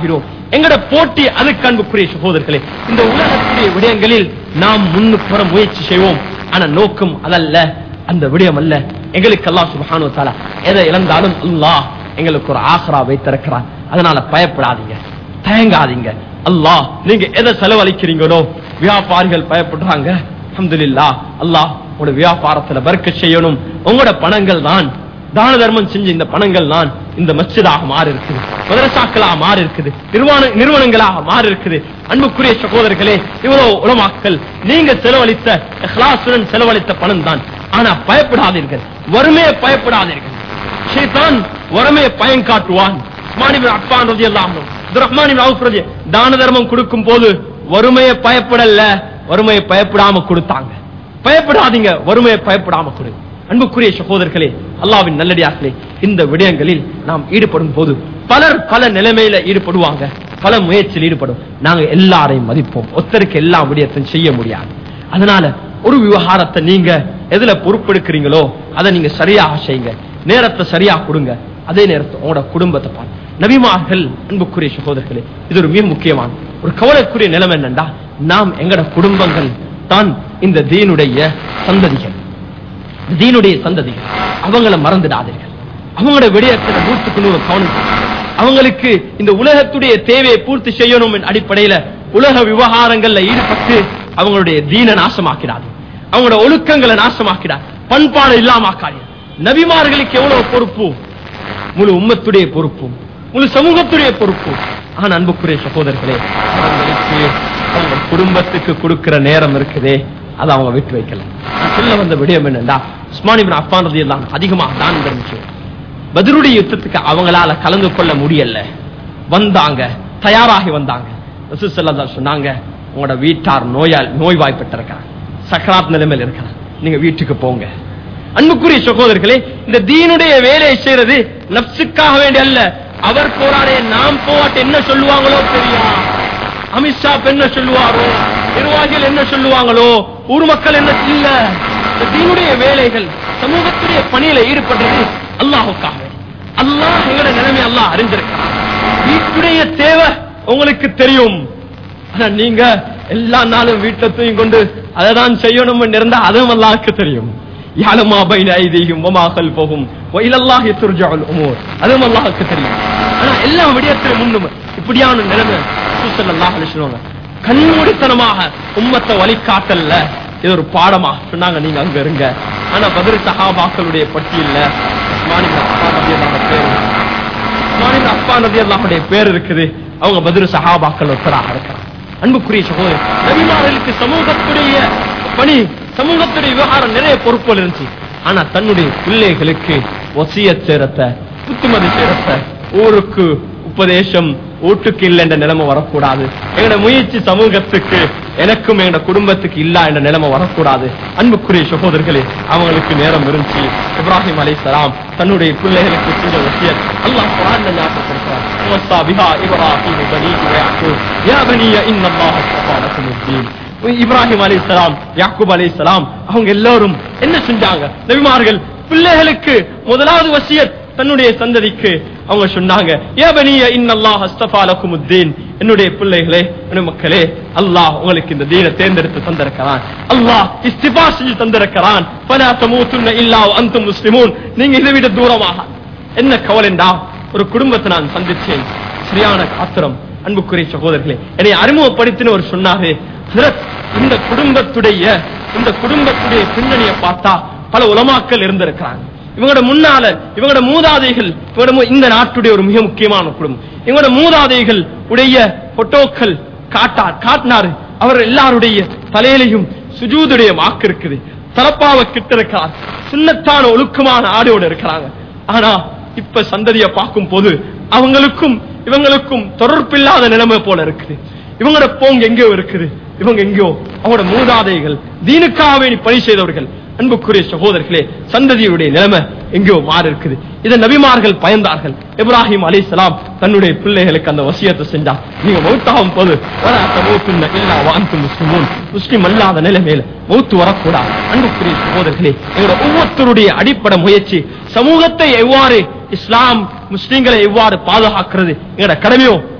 எங்கட போட்டி அதுக்கு அன்புக்குரிய சகோதரர்களே இந்த உலகத்துடைய விடயங்களில் நாம் முன்னுக்கு வர முயற்சி செய்வோம் ஆனா நோக்கம் அதல்ல அந்த விடயம் அல்ல எங்களுக்கு அல்லாஹ் சுப்ஹானஹு வ தஆலா எதை இழந்தாலும் அல்லாஹ் எங்களுக்கு ஒரு ஆக்ரா வைத்திருக்கிறான் அதனால பயப்படாதீங்க தயங்காதீங்க அல்லாஹ் நீங்க எதை செலவழிக்கிறீங்களோ வியாபாரிகள் பயப்படுறாங்க அல்ஹம்துலில்லாஹ் அல்லாஹ் உங்களோட வியாபாரத்துல பறக்க செய்யணும் உங்களோட பணங்கள் தான் தான தர்மம் செஞ்ச இந்த பணங்கள் தான் இந்த மஸ்ஜிதாக மாறி இருக்குது மதரசாக்களாக மாறி இருக்குது நிறுவன நிறுவனங்களாக மாறி இருக்குது அன்புக்குரிய சகோதரர்களே இவ்வளவு உலமாக்கள் நீங்க செலவழித்த இஹ்லாசுடன் செலவழித்த பணம் தான் ஆனா பயப்படாதீர்கள் வறுமையை பயப்படாதீர்கள் ஷைத்தான் வறுமையை பயன் காட்டுவான் உஸ்மான் இப்னு அஃபான் ரலியல்லாஹு அன்ஹு அப்துர்ரஹ்மான் இப்னு அவுஃப் ரலி தான தர்மம் கொடுக்கும் போது வறுமையை பயப்படல வறுமையை பயப்படாம கொடுத்தாங்க பயப்படாதீங்க வறுமையை பயப்படாம கொடு அன்புக்குரிய சகோதரர்களே அல்லாவின் நல்லடியார்களே இந்த விடயங்களில் நாம் ஈடுபடும் போது பலர் பல நிலைமையில ஈடுபடுவாங்க பல முயற்சியில் ஈடுபடும் நாங்க எல்லாரையும் மதிப்போம் ஒருத்தருக்கு எல்லா விடயத்தையும் செய்ய முடியாது அதனால ஒரு விவகாரத்தை நீங்க எதுல பொறுப்பெடுக்கிறீங்களோ அதை நீங்க சரியாக செய்யுங்க நேரத்தை சரியா கொடுங்க அதே நேரத்தை உங்களோட குடும்பத்தை பாருங்க நபிமார்கள் அன்புக்குரிய சகோதரர்களே இது ஒரு மிக முக்கியமான ஒரு கவலைக்குரிய நிலைமை என்னண்டா நாம் எங்கட குடும்பங்கள் தான் இந்த தீனுடைய சந்ததிகள் இந்த தீனுடைய சந்ததிகள் அவங்கள மறந்துடாதீர்கள் அவங்களோட விடயத்துல நூற்றுக்கு நூறு கவனம் செலுத்துங்க. அவங்களுக்கு இந்த உலகத்துடைய தேவையை பூர்த்தி செய்யணும் என்ற அடிப்படையில உலக விவகாரங்கள்ல ஈடுபட்டு அவங்களுடைய தீன நாசமாக்கிறாது அவங்களோட ஒழுக்கங்களை நாசமாக்கிறார் பண்பாடு இல்லாமக்காது நபிமார்களுக்கு எவ்வளவு பொறுப்பு முழு உம்மத்துடைய பொறுப்பு முழு சமூகத்துடைய பொறுப்பு ஆனா அன்புக்குரிய சகோதரர்களே அவங்களுக்கு அவங்க குடும்பத்துக்கு கொடுக்கிற நேரம் இருக்குதே அதை அவங்க விட்டு வைக்கல நான் சொல்ல வந்த விடயம் என்னண்டா உஸ்மான் இப்னு அஃபான் ரலியல்லாஹு அன்ஹு அதிகமாக தான் தெரிஞ்சு பத்ருடைய யுத்தத்துக்கு அவங்களால கலந்து கொள்ள முடியல வந்தாங்க தயாராகி வந்தாங்க ரசூல் ஸல்லல்லாஹு அலைஹி சொன்னாங்க உங்களோட வீட்டார் நோயால் நோய்வாய்ப்பட்டிருக்காங்க சக்கராத் நிலைமையில் இருக்கிறாங்க நீங்க வீட்டுக்கு போங்க அன்புக்குரிய சகோதரர்களே இந்த தீனுடைய வேலையை செய்யறது நப்சுக்காக வேண்டிய அல்ல அவர் போராடே நாம் போராட்ட என்ன சொல்லுவாங்களோ தெரியும் அமித்ஷா என்ன சொல்லுவாரோ நிர்வாகிகள் என்ன சொல்லுவாங்களோ ஊர் மக்கள் என்ன இல்ல இந்த தீனுடைய வேலைகள் சமூகத்துடைய பணியில ஈடுபடுறது அல்லாஹுக்காக அல்லாஹ் எங்களோட நிலைமை அல்லாஹ் அறிந்திருக்கிறான் வீட்டுடைய தேவை உங்களுக்கு தெரியும் ஆனா நீங்க எல்லா நாளும் வீட்டுல தூங்கி கொண்டு அதை தான் செய்யணும் இருந்தா அதுவும் அல்லாஹ்க்கு தெரியும் யாழமா பைன ஐதீகம் வமாகல் போகும் வயலல்லாஹி துர்ஜால் உமூர் அதுவும் அல்லாஹ்க்கு தெரியும் ஆனா எல்லா விடயத்திலும் முன்னும் இப்படியான நிலைமை ரசூலுல்லாஹி அலைஹி சொல்லுவாங்க கண்மூடித்தனமாக உம்மத்தை வழிகாட்டல்ல இது ஒரு பாடமா சொன்னாங்க நீங்க அங்க இருங்க ஆனா பதில் சஹாபாக்களுடைய பட்டியல்ல உஸ்மான் இப்னு அஃபான் ரலியல்லாஹு பேர் உஸ்மான் இப்னு அஃபான் ரலியல்லாஹுடைய பேர் இருக்குது அவங்க பதில் சஹாபாக்கள் ஒருத்தராக இருக்கிறாங்க அன்புக்குரிய சகோதரர் நபிமார்களுக்கு சமூகத்துடைய பணி சமூகத்துடைய விவகாரம் நிறைய பொறுப்புகள் இருந்துச்சு ஆனா தன்னுடைய பிள்ளைகளுக்கு ஒசிய சேரத்த புத்துமதி சேரத்த ஊருக்கு உபதேசம் ஓட்டுக்கு இல்லை என்ற நிலைமை வரக்கூடாது எங்களோட முயற்சி சமூகத்துக்கு எனக்கும் எங்களோட குடும்பத்துக்கு இல்ல என்ற நிலைமை வரக்கூடாது அன்புக்குரிய சகோதரர்களே அவங்களுக்கு நேரம் இருந்துச்சு இப்ராஹிம் அலைஹிஸ்ஸலாம் தன்னுடைய பிள்ளைகளுக்கு செஞ்ச வசியத் அல்லாஹ் குர்ஆன்ல ஞாபகப்படுத்துறார் வஸ்ஸா பிஹா இப்ராஹிம் பனீ வயக்கூப் யா பனி இன்னல்லாஹ அஸ்தஃபா லக்குமுத்தீன் இப்ராஹிம் அலைஹிஸ்ஸலாம் யாக்கூப் அலைஹிஸ்ஸலாம் அவங்க எல்லாரும் என்ன செஞ்சாங்க நபிமார்கள் பிள்ளைகளுக்கு முதலாவது வசியத் தன்னுடைய சந்ததிக்கு அவங்க சொன்னாங்க யா பனிய இன்னல்லாஹ் அஸ்தஃபா லக்குமுத்தீன் என்னுடைய பிள்ளைகளே என்னுடைய மக்களே அல்லாஹ் உங்களுக்கு இந்த தீனை தேர்ந்தெடுத்து தந்திருக்கிறான் அல்லாஹ் இஸ்திஃபா செஞ்சு தந்திருக்கிறான் ஃபலா தமூதுன்ன இல்லா அன்தும் முஸ்லிமூன் நீங்க இதை விட தூரமாக என்ன கவலைண்டா ஒரு குடும்பத்தை நான் சந்திச்சேன் சரியான காத்திரம் அன்புக்குரிய சகோதரர்களே என்னை அறிமுகப்படுத்தின ஒரு சொன்னாரு ஹஜரத், இந்த குடும்பத்துடைய இந்த குடும்பத்துடைய பின்னணியை பார்த்தா பல உலமாக்கள் இருந்திருக்கிறாங்க இவங்களோட முன்னால இவங்களோட மூதாதைகள் இவங்களோட மு- இந்த நாட்டுடைய ஒரு மிக முக்கியமான குடும்பம் இவங்களோட மூதாதைகள் உடைய போட்டோக்கள் காட்டார் காட்டினாரு அவர் எல்லாருடைய தலையிலையும் சுஜூதுடைய வாக்கு இருக்குது தலப்பாவ கிட்ட இருக்கிறார் சுண்ணத்தான ஒழுக்கமான ஆடையோட இருக்கிறாங்க ஆனா இப்ப சந்ததிய பார்க்கும் போது அவங்களுக்கும் இவங்களுக்கும் தொடர்பில்லாத நிலைமை போல இருக்குது இவங்களோட போங்க எங்கேயோ இருக்குது இவங்க எங்கேயோ அவங்களோட மூதாதைகள் தீனுக்காக வேண்டி பணி செய்தவர்கள் அன்புக்குரிய சகோதரர்களே சந்ததியுடைய நிலைமை எங்கேயோ மாறி இருக்குது இதை நபிமார்கள் பயந்தார்கள் இப்ராஹிம் அலைஹிஸ்ஸலாம் தன்னுடைய பிள்ளைகளுக்கு அந்த வசியத்தை செஞ்சார் நீங்க மௌத்தாகும் போது "வலா தமூத்துன்ன இல்லா வஅன்தும் முஸ்லிமூன்." முஸ்லிம் அல்லாத நிலைமையில மௌத்து வரக்கூடாது அன்புக்குரிய சகோதரர்களே எங்களோட ஒவ்வொருத்தருடைய அடிப்படை முயற்சி சமூகத்தை எவ்வாறு இஸ்லாம் முஸ்லிம்களை எவ்வாறு பாதுகாக்கிறது எங்களோட கடமையோ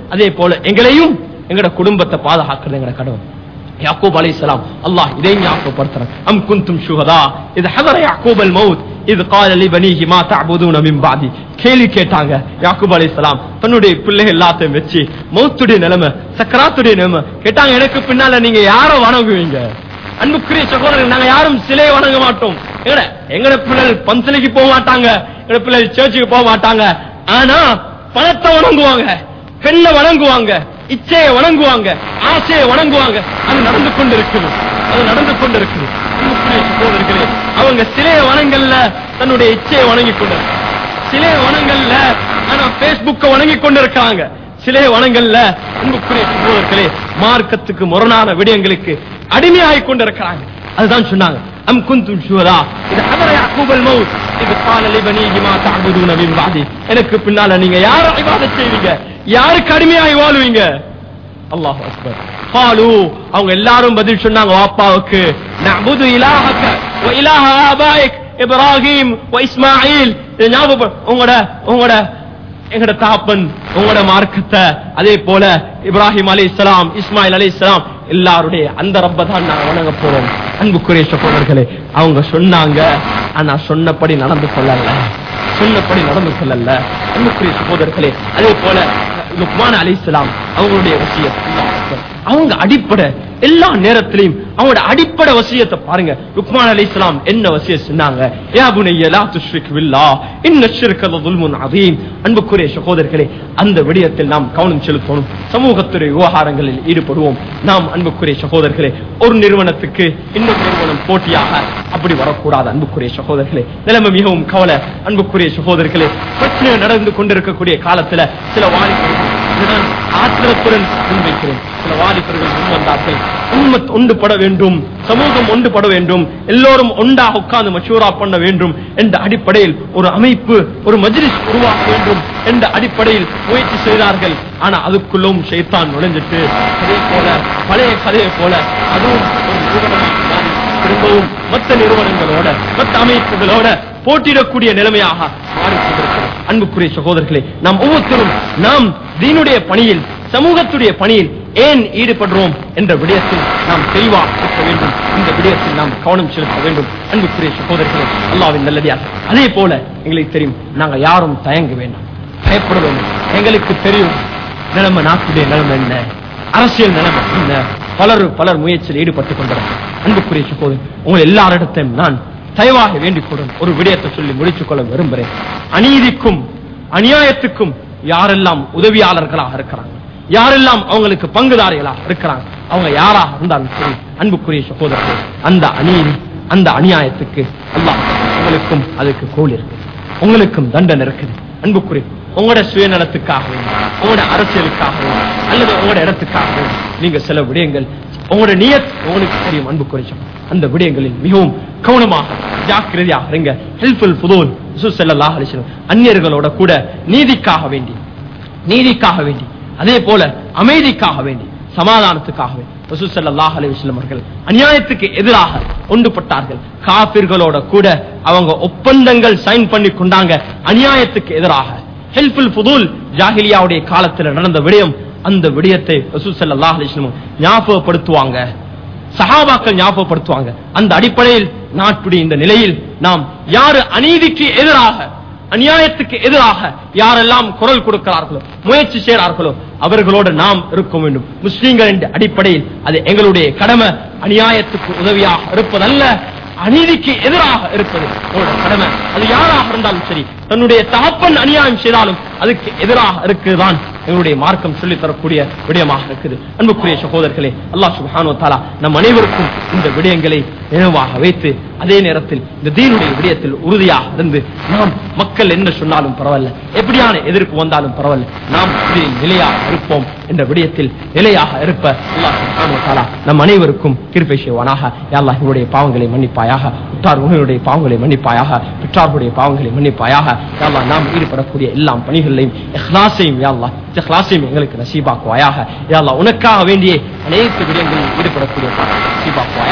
அதே போல எங்களையும் எங்கட குடும்பத்தை பாதுகாக்கிறது எங்கட கடவுள் யாக்கூப் அலைஹிஸ்ஸலாம் அல்லாஹ் இதை ஞாபகப்படுத்துறான் அம் குந்தும் ஷுஹதா இது ஹதர யாக்கூப் அல் மவுத் இது கால லிபனிஹி மா தஅபுதூன மின் பாதி கேள்வி கேட்டாங்க யாக்கூப் அலைஹிஸ்ஸலாம் தன்னுடைய பிள்ளைகள் எல்லாத்தையும் வச்சு மௌத்துடைய நிலைமை சக்கராத்துடைய நிலைமை கேட்டாங்க எனக்கு பின்னால நீங்க யாரை வணங்குவீங்க அன்புக்குரிய சகோதரர்கள் நாங்க யாரும் சிலையை வணங்க மாட்டோம் எங்கட எங்கட பிள்ளைகள் பந்தலைக்கு போக மாட்டாங்க எங்கட பிள்ளைகள் சர்ச்சுக்கு போக மாட்டாங்க ஆனா பணத்தை வணங்குவாங்க பெண்ணை வணங்குவாங்க இச்சையை வணங்குவாங்க ஆசையை வணங்குவாங்க அது நடந்து கொண்டிருக்குது அது நடந்து கொண்டிருக்குது அன்புக்குரிய சகோதரர்களே அவங்க சிலையை வணங்கல்ல தன்னுடைய இச்சையை வணங்கி கொண்டிருக்காங்க சிலையை வணங்கல்ல ஆனா பேஸ்புக்க வணங்கி கொண்டிருக்காங்க சிலையை வணங்கல்ல அன்புக்குரிய சகோதரர்களே மார்க்கத்துக்கு முரணான விடயங்களுக்கு அடிமையாகிக் கொண்டிருக்கிறாங்க அதுதான் சொன்னாங்க அம் குந்தும் ஷுவரா இது ஹதர யாக்கூபல் மவுத் இது கால லிபனீஹி மா தஅபுதூன மின் பாதி எனக்கு பின்னால நீங்க யார இபாதத் செய்வீங்க யாருக்கு அடிமையாகி வாழ்வீங்க அல்லாஹ் அக்பர் قالوا அவங்க எல்லாரும் பதில் சொன்னாங்க வாப்பாவுக்கு நஅபுது இலாஹக வ இலாஹ ஆபாயிக் இப்ராஹிம் வ இஸ்மாயில் இதை ஞாபகம் உங்களோட உங்களோட எங்கட தாப்பன் உங்களோட மார்க்கத்தை அதே போல இப்ராஹிம் அலி இஸ்லாம் இஸ்மாயில் அலி இஸ்லாம் எல்லாருடைய அந்த ரப்ப தான் நாங்க வணங்க போறோம் அன்புக்குரிய சகோதரர்களே அவங்க சொன்னாங்க ஆனா சொன்னபடி நடந்து கொள்ளல சொன்னபடி நடந்து கொள்ளல அன்புக்குரிய சகோதரர்களே அதே போல லுக்மான் அலி இஸ்லாம் அவங்களுடைய வசியத் அவங்க அடிப்படை எல்லா நேரத்திலையும் அவங்களோட அடிப்படை வசியத்தை பாருங்க லுக்மான் அலி இஸ்லாம் என்ன வசிய சொன்னாங்க யா புனைய லா துஷ்ரிக் பில்லா இன்ன ஷிர்க லதுல்முன் அதீம் அன்புக்குரிய சகோதரர்களே அந்த விடயத்தில் நாம் கவனம் செலுத்தணும் சமூகத்துறை விவகாரங்களில் ஈடுபடுவோம் நாம் அன்புக்குரிய சகோதரர்களே ஒரு நிறுவனத்துக்கு இன்னொரு நிறுவனம் போட்டியாக அப்படி வரக்கூடாது அன்புக்குரிய சகோதரர்களே நிலைமை மிகவும் கவலை அன்புக்குரிய சகோதரர்களே பிரச்சனை நடந்து கொண்டிருக்கக்கூடிய காலத்துல சில வாலிபர்கள் இதுதான் ஆத்திரத்துடன் முன்வைக்கிறேன் சில வாலிபர்கள் முன் வந்தார்கள் உம்மத் ஒன்றுபட வேண்டும் சமூகம் ஒன்றுபட வேண்டும் எல்லோரும் ஒன்றாக உட்கார்ந்து மசூரா பண்ண வேண்டும் என்ற அடிப்படையில் ஒரு அமைப்பு ஒரு மஜ்லிஸ் உருவாக்க வேண்டும் என்ற அடிப்படையில் முயற்சி செய்தார்கள் ஆனா அதுக்குள்ளும் ஷைத்தான் நுழைஞ்சிட்டு அதே போல பழைய கதையை போல அதுவும் ஒரு நிறுவனமாக மாறி திரும்பவும் மற்ற நிறுவனங்களோட மற்ற அமைப்புகளோட போட்டியிடக்கூடிய நிலைமையாக மாறிக்கொண்டிருக்கிறது அன்புக்குரிய சகோதரர்களே நாம் ஒவ்வொருத்தரும் நாம் தீனுடைய பணியில் சமூகத்துடைய பணியில் ஏன் ஈடுபடுறோம் என்ற விடயத்தில் நாம் தெளிவாக இருக்க வேண்டும் இந்த விடயத்தில் நாம் கவனம் செலுத்த வேண்டும் அன்புக்குரிய சகோதரர்களே அல்லாவின் நல்லடியார் அதே போல எங்களுக்கு தெரியும் நாங்க யாரும் தயங்க வேண்டாம் பயப்பட வேண்டும் எங்களுக்கு தெரியும் நிலைமை நாட்டுடைய நிலைமை என்ன அரசியல் நிலைமை என்ன பலர் பலர் முயற்சியில் ஈடுபட்டுக் கொண்டிருக்கிறார் அன்புக்குரிய சகோதரர் உங்கள் எல்லாரிடத்தையும் நான் தயவாக வேண்டிக் கொள்ளும் ஒரு விடயத்தை சொல்லி முடித்துக் கொள்ள விரும்புகிறேன் அநீதிக்கும் அநியாயத்துக்கும் யாரெல்லாம் உதவியாளர்களாக இருக்கிறாங்க யாரெல்லாம் அவங்களுக்கு பங்குதாரிகளாக இருக்கிறாங்க அவங்க யாராக இருந்தாலும் சரி அன்புக்குரிய சகோதரர்கள் அந்த அநீதி அந்த அநியாயத்துக்கு அல்லாஹ் உங்களுக்கும் அதுக்கு கோல் இருக்கு உங்களுக்கும் தண்டனை இருக்குது அன்புக்குரிய உங்களோட சுயநலத்துக்காக வேண்டி, உங்களோட அரசியலுக்காக வேண்டி, அல்லது உங்களோட இடத்துக்காக வேண்டி, நீங்க சில விடயங்கள் உங்களோட நியத் உங்களுக்கு தெரியும் அன்பு குறைச்சோம் அந்த விடயங்களில் மிகவும் கவனமாக ஜாக்கிரதையாக இருங்க ஹெல்ப்ஃபுல் புதோல் செல்லல்லாஹ் அலிஸ்லம் அந்நியர்களோட கூட நீதிக்காக வேண்டி நீதிக்காக வேண்டி அதே போல அமைதிக்காக வேண்டி சமாதானத்துக்காக வேண்டி ரசூல் ஸல்லல்லாஹு அலைஹி வஸல்லம் அவர்கள் அநியாயத்துக்கு எதிராக ஒன்றுபட்டார்கள் காபிர்களோட கூட அவங்க ஒப்பந்தங்கள் சைன் பண்ணி கொண்டாங்க அநியாயத்துக்கு எதிராக ஹெல்ப்ஃபுல் புதூல் ஜாஹிலியாவுடைய காலத்தில் நடந்த விடயம் அந்த விடயத்தை ரசூல் ஸல்லல்லாஹு அலைஹி வஸல்லம் ஞாபகப்படுத்துவாங்க சஹாபாக்கள் ஞாபகப்படுத்துவாங்க அந்த அடிப்படையில் நாட்டுடைய இந்த நிலையில் நாம் யாரு அநீதிக்கு எதிராக அநியாயத்துக்கு எதிராக யாரெல்லாம் குரல் கொடுக்கிறார்களோ முயற்சி செய்கிறார்களோ அவர்களோடு நாம் இருக்க வேண்டும் முஸ்லீம்கள் என்ற அடிப்படையில் அது எங்களுடைய கடமை அநியாயத்துக்கு உதவியாக இருப்பதல்ல அநீதிக்கு எதிராக இருப்பது உங்களோட கடமை அது யாராக இருந்தாலும் சரி தன்னுடைய தகப்பன் அநியாயம் செய்தாலும் அதுக்கு எதிராக இருக்குதான் எங்களுடைய மார்க்கம் சொல்லித் தரக்கூடிய விடயமாக இருக்குது அன்புக்குரிய சகோதரர்களே அல்லாஹ் சுப்ஹானஹு வ தஆலா நம் அனைவருக்கும் இந்த விடயங்களை நினைவாக வைத்து அதே நேரத்தில் இந்த தீனுடைய விடயத்தில் உறுதியாக இருந்து நாம் மக்கள் என்ன சொன்னாலும் பரவாயில்ல எப்படியான எதிர்ப்பு வந்தாலும் பரவாயில்ல நாம் இதில் நிலையாக இருப்போம் என்ற விடயத்தில் நிலையாக இருப்ப அல்லாஹ் சுப்ஹானஹு வ தஆலா நம் அனைவருக்கும் கிருபை செய்வானாக யா அல்லாஹ் இவருடைய பாவங்களை மன்னிப்பாயாக உற்றார் உங்களுடைய பாவங்களை மன்னிப்பாயாக பெற்றார்களுடைய பாவங்களை மன்னிப்பாயாக யா அல்லாஹ் நாம் ஈடுபடக்கூடிய எல்லா பணிகளையும் இஹ்லாஸையும் யா அல்லாஹ் இஹ்லாஸையும் எங்களுக்கு நசீபாக்குவாயாக யா அல்லாஹ் உனக்காக வேண்டிய அனைத்து விடயங்களில் ஈடுபடக்கூடிய நசீபாக்குவாயாக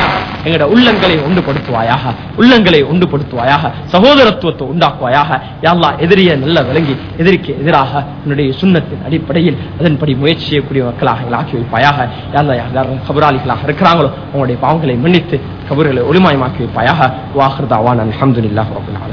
எங்கட உள்ளங்களை ஒன்றுபடுத்துவாயாக உள்ளங்களை ஒன்றுபடுத்துவாயாக சகோதரத்துவத்தை உண்டாக்குவாயாக யாழ்லா எதிரியை நல்ல விளங்கி எதிரிக்கு எதிராக உன்னுடைய சுண்ணத்தின் அடிப்படையில் அதன்படி முயற்சி செய்யக்கூடிய மக்களாக எங்களை ஆக்கி வைப்பாயாக யாழ்லா யாரும் கபராளிகளாக இருக்கிறாங்களோ அவங்களுடைய பாவங்களை மன்னித்து கபர்களை ஒளிமாயமாக்கி வைப்பாயாக வாஹர்தாவான் அல்ஹம்துலில்லாஹ் ரபில்